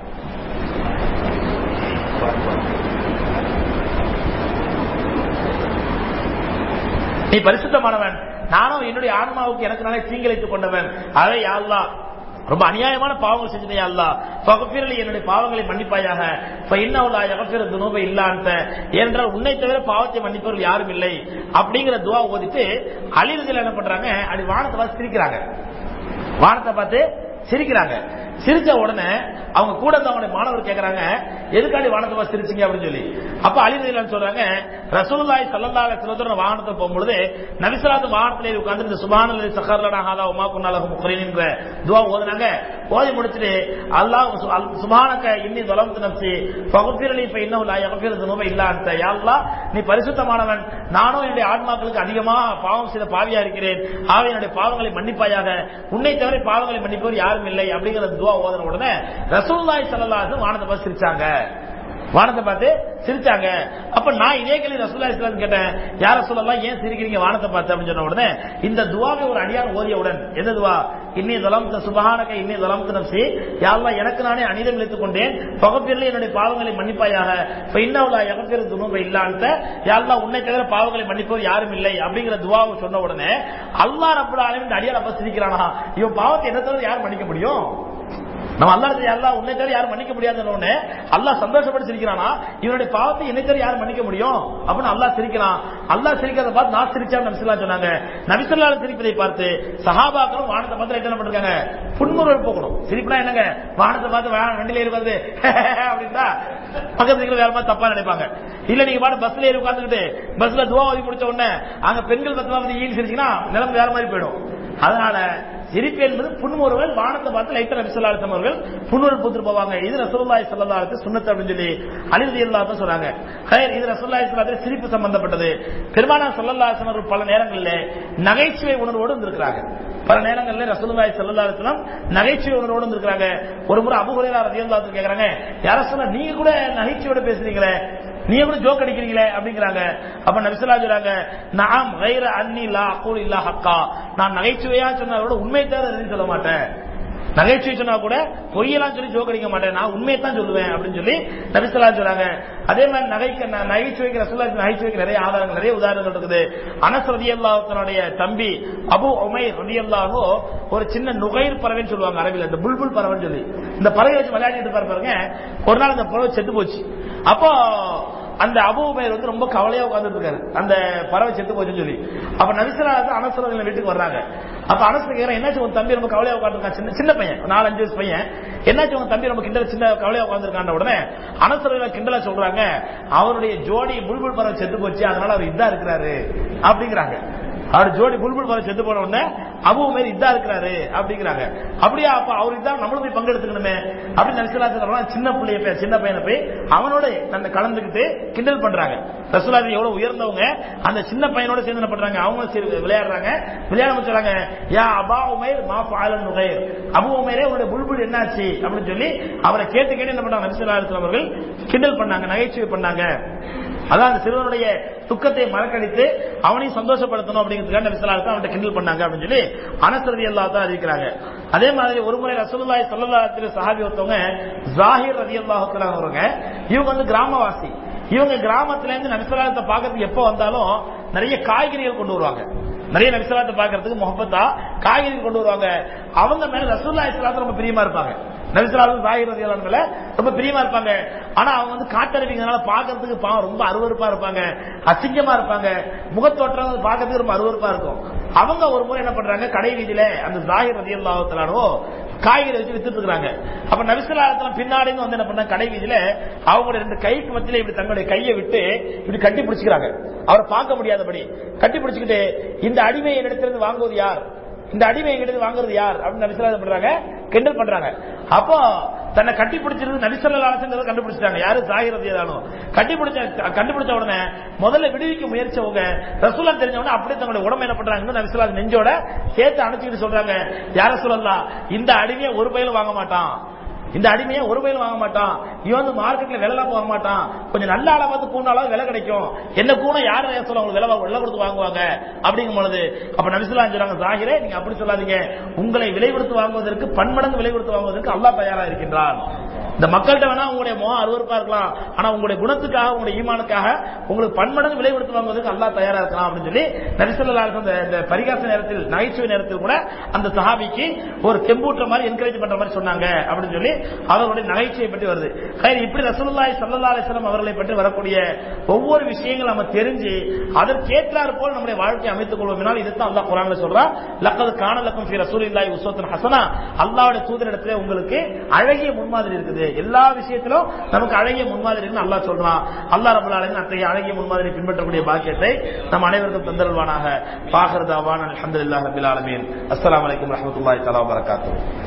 நீ பரிசுத்தமானவன் நானும் என்னுடைய ஆன்மாவுக்கு எனக்கு நானே தீங்கிழைத்துக் கொண்டவன் அதை யாழ்லா ரொம்ப அநியாயமான பாவங்கள் செஞ்சதே அல்லா பகப்பிரலி என்னுடைய பாவங்களை மன்னிப்பாயாக இன்னவுலா யகப்பிர துனூப இல்லான்ட்ட ஏனென்றால் உன்னை தவிர பாவத்தை மன்னிப்பவர்கள் யாரும் இல்லை அப்படிங்கிற துவா ஓதிட்டு அழிவுகள் என்ன பண்றாங்க அப்படி வானத்தை பார்த்து சிரிக்கிறாங்க வானத்தை பார்த்து சிரிக்கிறாங்க சிரிச்ச உடனே அவங்க கூட இருந்தவங்க மாணவர் கேக்குறாங்க எதுக்காண்டி வானத்தை பார்த்து சிரிச்சீங்க அப்படின்னு சொல்லி அப்ப அலிரதிலான்னு சொல்றாங்க ரசூலுல்லாஹி ஸல்லல்லாஹு அலைஹி வஸல்லம் வாகனத்தில் போகும்பொழுது நபிசலாத்து வாகனத்திலே உட்கார்ந்து இந்த சுபானல்லி சஹர்லனா ஹாதா உமா குன்னாலஹு முக்ரினின்ற துவா ஓதுனாங்க ஓதி முடிச்சிட்டு அல்லாஹ் சுபானக இன்னி வலம்து நப்சி ஃபக்ஃபிர்லி ஃப இன்னஹு லா யக்ஃபிரு துனூப இல்லா அன்த யா அல்லாஹ் நீ பரிசுத்தமானவன் நானும் என்னுடைய ஆத்மாக்களுக்கு அதிகமா பாவம் செய்த பாவியா இருக்கிறேன் ஆகவே என்னுடைய பாவங்களை மன்னிப்பாயாக உன்னை தவிர பாவங்களை மன்னிப்பவர் யாரும் இல்லை அப்படிங்கிற துவா ஓதன உடனே ரசூலுல்லாஹி ஸல்லல்லாஹு அலைஹி வஸல்லம் வானத்தை பார்த்து சிரிச்சாங்க வானத்தை பார்த்து சிரிச்சாங்க அப்ப நான் இதே கேள்வி ரசூல்லா இஸ்லாம் கேட்டேன் யார சொல்லலாம் ஏன் சிரிக்கிறீங்க வானத்தை பார்த்து அப்படின்னு சொன்ன உடனே இந்த துவாவை ஒரு அடியார் ஓதியவுடன் எந்த துவா இன்னி தலம்த சுபஹானக இன்னி தலம்த நப்சி யாரெல்லாம் எனக்கு நானே அனிதம் இழுத்துக் கொண்டேன் பகப்பிரில் என்னுடைய பாவங்களை மன்னிப்பாயாக இன்னவுலா எகப்பிரு துணுப இல்லான்ட்ட யாரெல்லாம் உன்னை தவிர பாவங்களை மன்னிப்பவர் யாரும் இல்லை அப்படிங்கிற துவாவை சொன்ன உடனே அல்லா ரப்பல் ஆலமின் அடியார் அப்ப சிரிக்கிறானா இவன் பாவத்தை என்ன தவிர யார் மன்னிக்க முடியும் நம்ம அல்லா அல்லா உன்னை தவிர யாரும் மன்னிக்க முடியாதுன்னு அல்லா சந்தோஷப்பட்டு சிரிக்கிறானா இவனுடைய பாவத்தை என்னை தவிர யாரும் மன்னிக்க முடியும் அப்படின்னு அல்லா சிரிக்கிறான் அல்லா சிரிக்கிறத பார்த்து நான் சிரிச்சா நபிசல்லா சொன்னாங்க நபிசல்லா சிரிப்பதை பார்த்து சஹாபாக்களும் வானத்தை பார்த்து என்ன பண்றாங்க புன்முறுவல் போகணும் சிரிப்புனா என்னங்க வானத்தை பார்த்து வண்டியில இருக்கிறது அப்படின்னா பக்கத்துல வேற மாதிரி தப்பா நினைப்பாங்க இல்ல நீங்க பாட்டு பஸ்ல ஏறி உட்காந்துக்கிட்டு பஸ்ல துவா ஓதி முடிச்ச உடனே அங்க பெண்கள் பத்திரமா வந்து ஈடு சிரிச்சீங்கன்னா நிலம் வேற மாதிரி போயிடும் அதனால சிரிப்பு என்பது புன்முறுவல் வானத்தை பார்த்து லைட்டர் நபிசல்லாசம் அவர்கள் புன்முறுவல் பூத்து போவாங்க இது ரசூல்லாய் சல்லாத்து சுண்ணத்து அப்படின்னு சொல்லி அலிதி இல்லாத சொல்றாங்க இது ரசூல்லாய் சல்லாத்துல சிரிப்பு சம்பந்தப்பட்டது பெருமானா சல்லல்லாசம் அவர்கள் பல நேரங்களில் நகைச்சுவை உணர்வோடு இருந்திருக்கிறாங்க பல நேரங்களில் ரசூலுல்லாய் சல்லாஸ்லாம் நகைச்சுவை உணர்வோடு இருந்திருக்கிறாங்க ஒரு முறை அபுகுரேரா ரதியல்லாத்து கேக்குறாங்க யார சொன்னா நீங்க கூட நகைச்சுவையோட பேசுறீங்களே நீங்க கூட ஜோக் அடிக்கிறீங்களே அப்படிங்கிறாங்க அப்ப நபிசல்லா சொல்றாங்க நாம் கைர அன்னி லா அக்கூல் இல்லா ஹக்கா நான் நகைச்சுவையா சொன்னாரோட உண்மை தான் சொல்ல மாட்டேன் நகைச்சுவை சொன்னா கூட பொய்யெல்லாம் சொல்லி ஜோக் அடிக்க மாட்டேன் நான் உண்மையை தான் சொல்லுவேன் அப்படின்னு சொல்லி நபிசல்லா சொல்றாங்க அதே மாதிரி நகைக்க நகைச்சுவைக்கு ரசூல்லா நகைச்சுவைக்கு நிறைய ஆதாரங்கள் நிறைய உதாரணங்கள் இருக்குது அனஸ் ரதி அல்லாஹனுடைய தம்பி அபு உமை ரதி அல்லாஹோ ஒரு சின்ன நுகைர் பறவைன்னு சொல்லுவாங்க அரபில் இந்த புல்புல் பறவைன்னு சொல்லி இந்த பறவை வச்சு விளையாடிட்டு பாருங்க ஒரு நாள் அந்த பறவை செத்து போச்சு அப்போ அந்த அபுபேர் வந்து ரொம்ப கவலையா உட்கார்ந்துட்டு இருக்காரு அந்த பறவை செத்து போச்சுன்னு சொல்லி அப்ப நபிசரா அனசரங்கள் வீட்டுக்கு வர்றாங்க அப்ப அனசர கேக்குறேன் என்னாச்சு உங்க தம்பி ரொம்ப கவலையா உட்காந்துருக்கான் சின்ன சின்ன பையன் நாலு அஞ்சு வயசு பையன் என்னாச்சு உங்க தம்பி ரொம்ப கிண்டல சின்ன கவலையா உட்காந்துருக்கான் உடனே அனசரங்களை கிண்டலா சொல்றாங்க அவருடைய ஜோடி புல்புல் பறவை செத்து போச்சு அதனால அவர் இதா இருக்கிறாரு அப்படிங்கிறாங்க அவர் ஜோடி புல்புல் பறவை செத்து போன உடனே அபு மாரி இதா இருக்கிறாரு அப்படிங்கிறாங்க அப்படியா அப்ப அவர் இதான் நம்மளும் போய் பங்கெடுத்துக்கணுமே அப்படின்னு நினைச்சலா சின்ன பிள்ளைய போய் சின்ன பையனை போய் அவனோட தன்னை கலந்துக்கிட்டு கிண்டல் பண்றாங்க ரசூலாதி எவ்வளவு உயர்ந்தவங்க அந்த சின்ன பையனோட சேர்ந்து என்ன பண்றாங்க அவங்க சரி விளையாடுறாங்க விளையாட சொல்றாங்க யா அபா உமேர் மா பாலன் நுகைர் அபு உமேரே உங்களுடைய புல்புல் என்னாச்சு அப்படின்னு சொல்லி அவரை கேட்டு கேட்டு என்ன பண்ணாங்க நபிசுல்லா அவர்கள் கிண்டல் பண்ணாங்க நகைச்சுவை பண்ணாங்க அதான் அந்த சிறுவனுடைய துக்கத்தை மறக்கடித்து அவனையும் சந்தோஷப்படுத்தணும் அப்படிங்கிறதுக்காக நபிசல்லாத்து அவன்கிட்ட கிண்டல் பண்ணாங்க அப்படின்னு சொல்லி அனசரதி எல்லா தான் அறிவிக்கிறாங்க அதே மாதிரி ஒரு முறை ரசூலுல்லாய் சொல்லலாத்திர சஹாபி ஒருத்தவங்க ஜாகிர் ரதி அல்லாஹுக்கு இவங்க வந்து கிராமவாசி இவங்க கிராமத்துல இருந்து நபிசல்லாத்தை பாக்கிறதுக்கு எப்ப வந்தாலும் நிறைய காய்கறிகள் கொண்டு வருவாங்க நிறைய நபிசலாத்தை பாக்குறதுக்கு முகப்பத்தா காய்கறிகள் கொண்டு வருவாங்க அவங்க மேல ரசூல்லா இஸ்லாத்து ரொம்ப பிரியமா இருப்பாங்க நபிசலாத்தும் சாகிரதி மேல ரொம்ப பிரியமா இருப்பாங்க ஆனா அவங்க வந்து காட்டறிவிங்கனால பாக்குறதுக்கு பாவம் ரொம்ப அருவருப்பா இருப்பாங்க அசிங்கமா இருப்பாங்க முகத்தோற்றம் வந்து பாக்குறதுக்கு ரொம்ப அருவருப்பா இருக்கும் அவங்க ஒரு முறை என்ன பண்றாங்க கடை வீதியில அந்த ஜாகிர் ரதி அல்லாஹத்தாலோ காய்கறி வச்சு வித்துட்டு இருக்காங்க அப்ப நபிசலாத்துல பின்னாடி வந்து என்ன பண்ண கடை வீதியில அவங்களுடைய ரெண்டு கைக்கு மத்தியில இப்படி தங்களுடைய கையை விட்டு இப்படி கட்டி பிடிச்சுக்கிறாங்க அவரை பார்க்க முடியாதபடி கட்டி பிடிச்சுக்கிட்டு இந்த அடிமையை இடத்திலிருந்து வாங்குவது யார் இந்த அடிமை எங்கிட்ட வாங்குறது யார் அப்படின்னு நபிசல்லா பண்றாங்க கிண்டல் பண்றாங்க அப்போ தன்னை கட்டி பிடிச்சிருந்து நபிசல்லாசங்கிறத கண்டுபிடிச்சிட்டாங்க யாரு சாகிறது ஏதானும் கட்டிப்பிடிச்ச கண்டுபிடிச்ச உடனே முதல்ல விடுவிக்க முயற்சிச்சவங்க ரசூலா தெரிஞ்ச உடனே அப்படியே தங்களுடைய உடம்பு என்ன பண்றாங்க நபிசல்லா நெஞ்சோட சேர்த்து அணைச்சிக்கிட்டு சொல்றாங்க யார சொல்லலாம் இந்த அடிமையை ஒரு பயிலும் வாங்க மாட்டான் இந்த அடிமையை ஒரு பயிலும் வாங்க மாட்டான் இவன் வந்து மார்க்கெட்ல விலை போக மாட்டான் கொஞ்சம் நல்ல ஆளா பார்த்து கூண்டாலும் விலை கிடைக்கும் என்ன கூட யாரு சொல்ல உங்களுக்கு விலை விலை கொடுத்து வாங்குவாங்க அப்படிங்கும் பொழுது அப்ப நபிசுல்லா சொல்றாங்க சாகிரே நீங்க அப்படி சொல்லாதீங்க உங்களை விலை கொடுத்து வாங்குவதற்கு பன்மடங்கு விலை கொடுத்து வாங்குவதற்கு அல்லாஹ் தயாரா இருக்கின்றான் இந்த மக்கள்கிட்ட வேணா உங்களுடைய முகம் அருவருப்பா இருக்கலாம் ஆனா உங்களுடைய குணத்துக்காக உங்களுடைய ஈமானுக்காக உங்களுக்கு பன்மடங்கு விலை கொடுத்து வாங்குவதற்கு அல்லாஹ் தயாரா இருக்கலாம் அப்படின்னு சொல்லி நபிசல்லா இந்த பரிகாச நேரத்தில் நகைச்சுவை நேரத்தில் கூட அந்த சஹாபிக்கு ஒரு தெம்பூற்ற மாதிரி என்கரேஜ் பண்ற மாதிரி சொன்னாங்க அப்படின்னு சொல்லி அவர்களுடைய நகைச்சுவை பற்றி வருது சரி இப்படி ரசூலுல்லாஹி ஸல்லல்லாஹு அலைஹி வஸல்லம் அவர்களை பற்றி வரக்கூடிய ஒவ்வொரு விஷயங்களும் நம்ம தெரிஞ்சு அதற்கேற்றாற் போல் நம்முடைய வாழ்க்கையை அமைத்துக் கொள்வோம் இதுதான் அல்லாஹ் குரான்ல சொல்றான் லக்கது காணலக்கும் ஃபி ரசூலில்லாஹி உஸ்வத்துன் ஹசனா அல்லாஹ்வுடைய தூதரிடத்திலே உங்களுக்கு அழகிய முன்மாதிரி இருக்குது எல்லா விஷயத்திலும் நமக்கு அழகிய முன்மாதிரி இருக்குன்னு அல்லாஹ் சொல்றான் அல்லாஹ் ரப்பல் ஆலமீன் அத்தகைய அழகிய முன்மாதிரி பின்பற்றக்கூடிய பாக்கியத்தை நம் அனைவருக்கும் தந்தருள்வானாக பாகரதாவான் அல்ஹம்துலில்லாஹி ரப்பில் ஆலமீன் அஸ்ஸலாமு அலைக்கும் வரஹ்மத்துல்லாஹி தஆலா வபரகாத்துஹு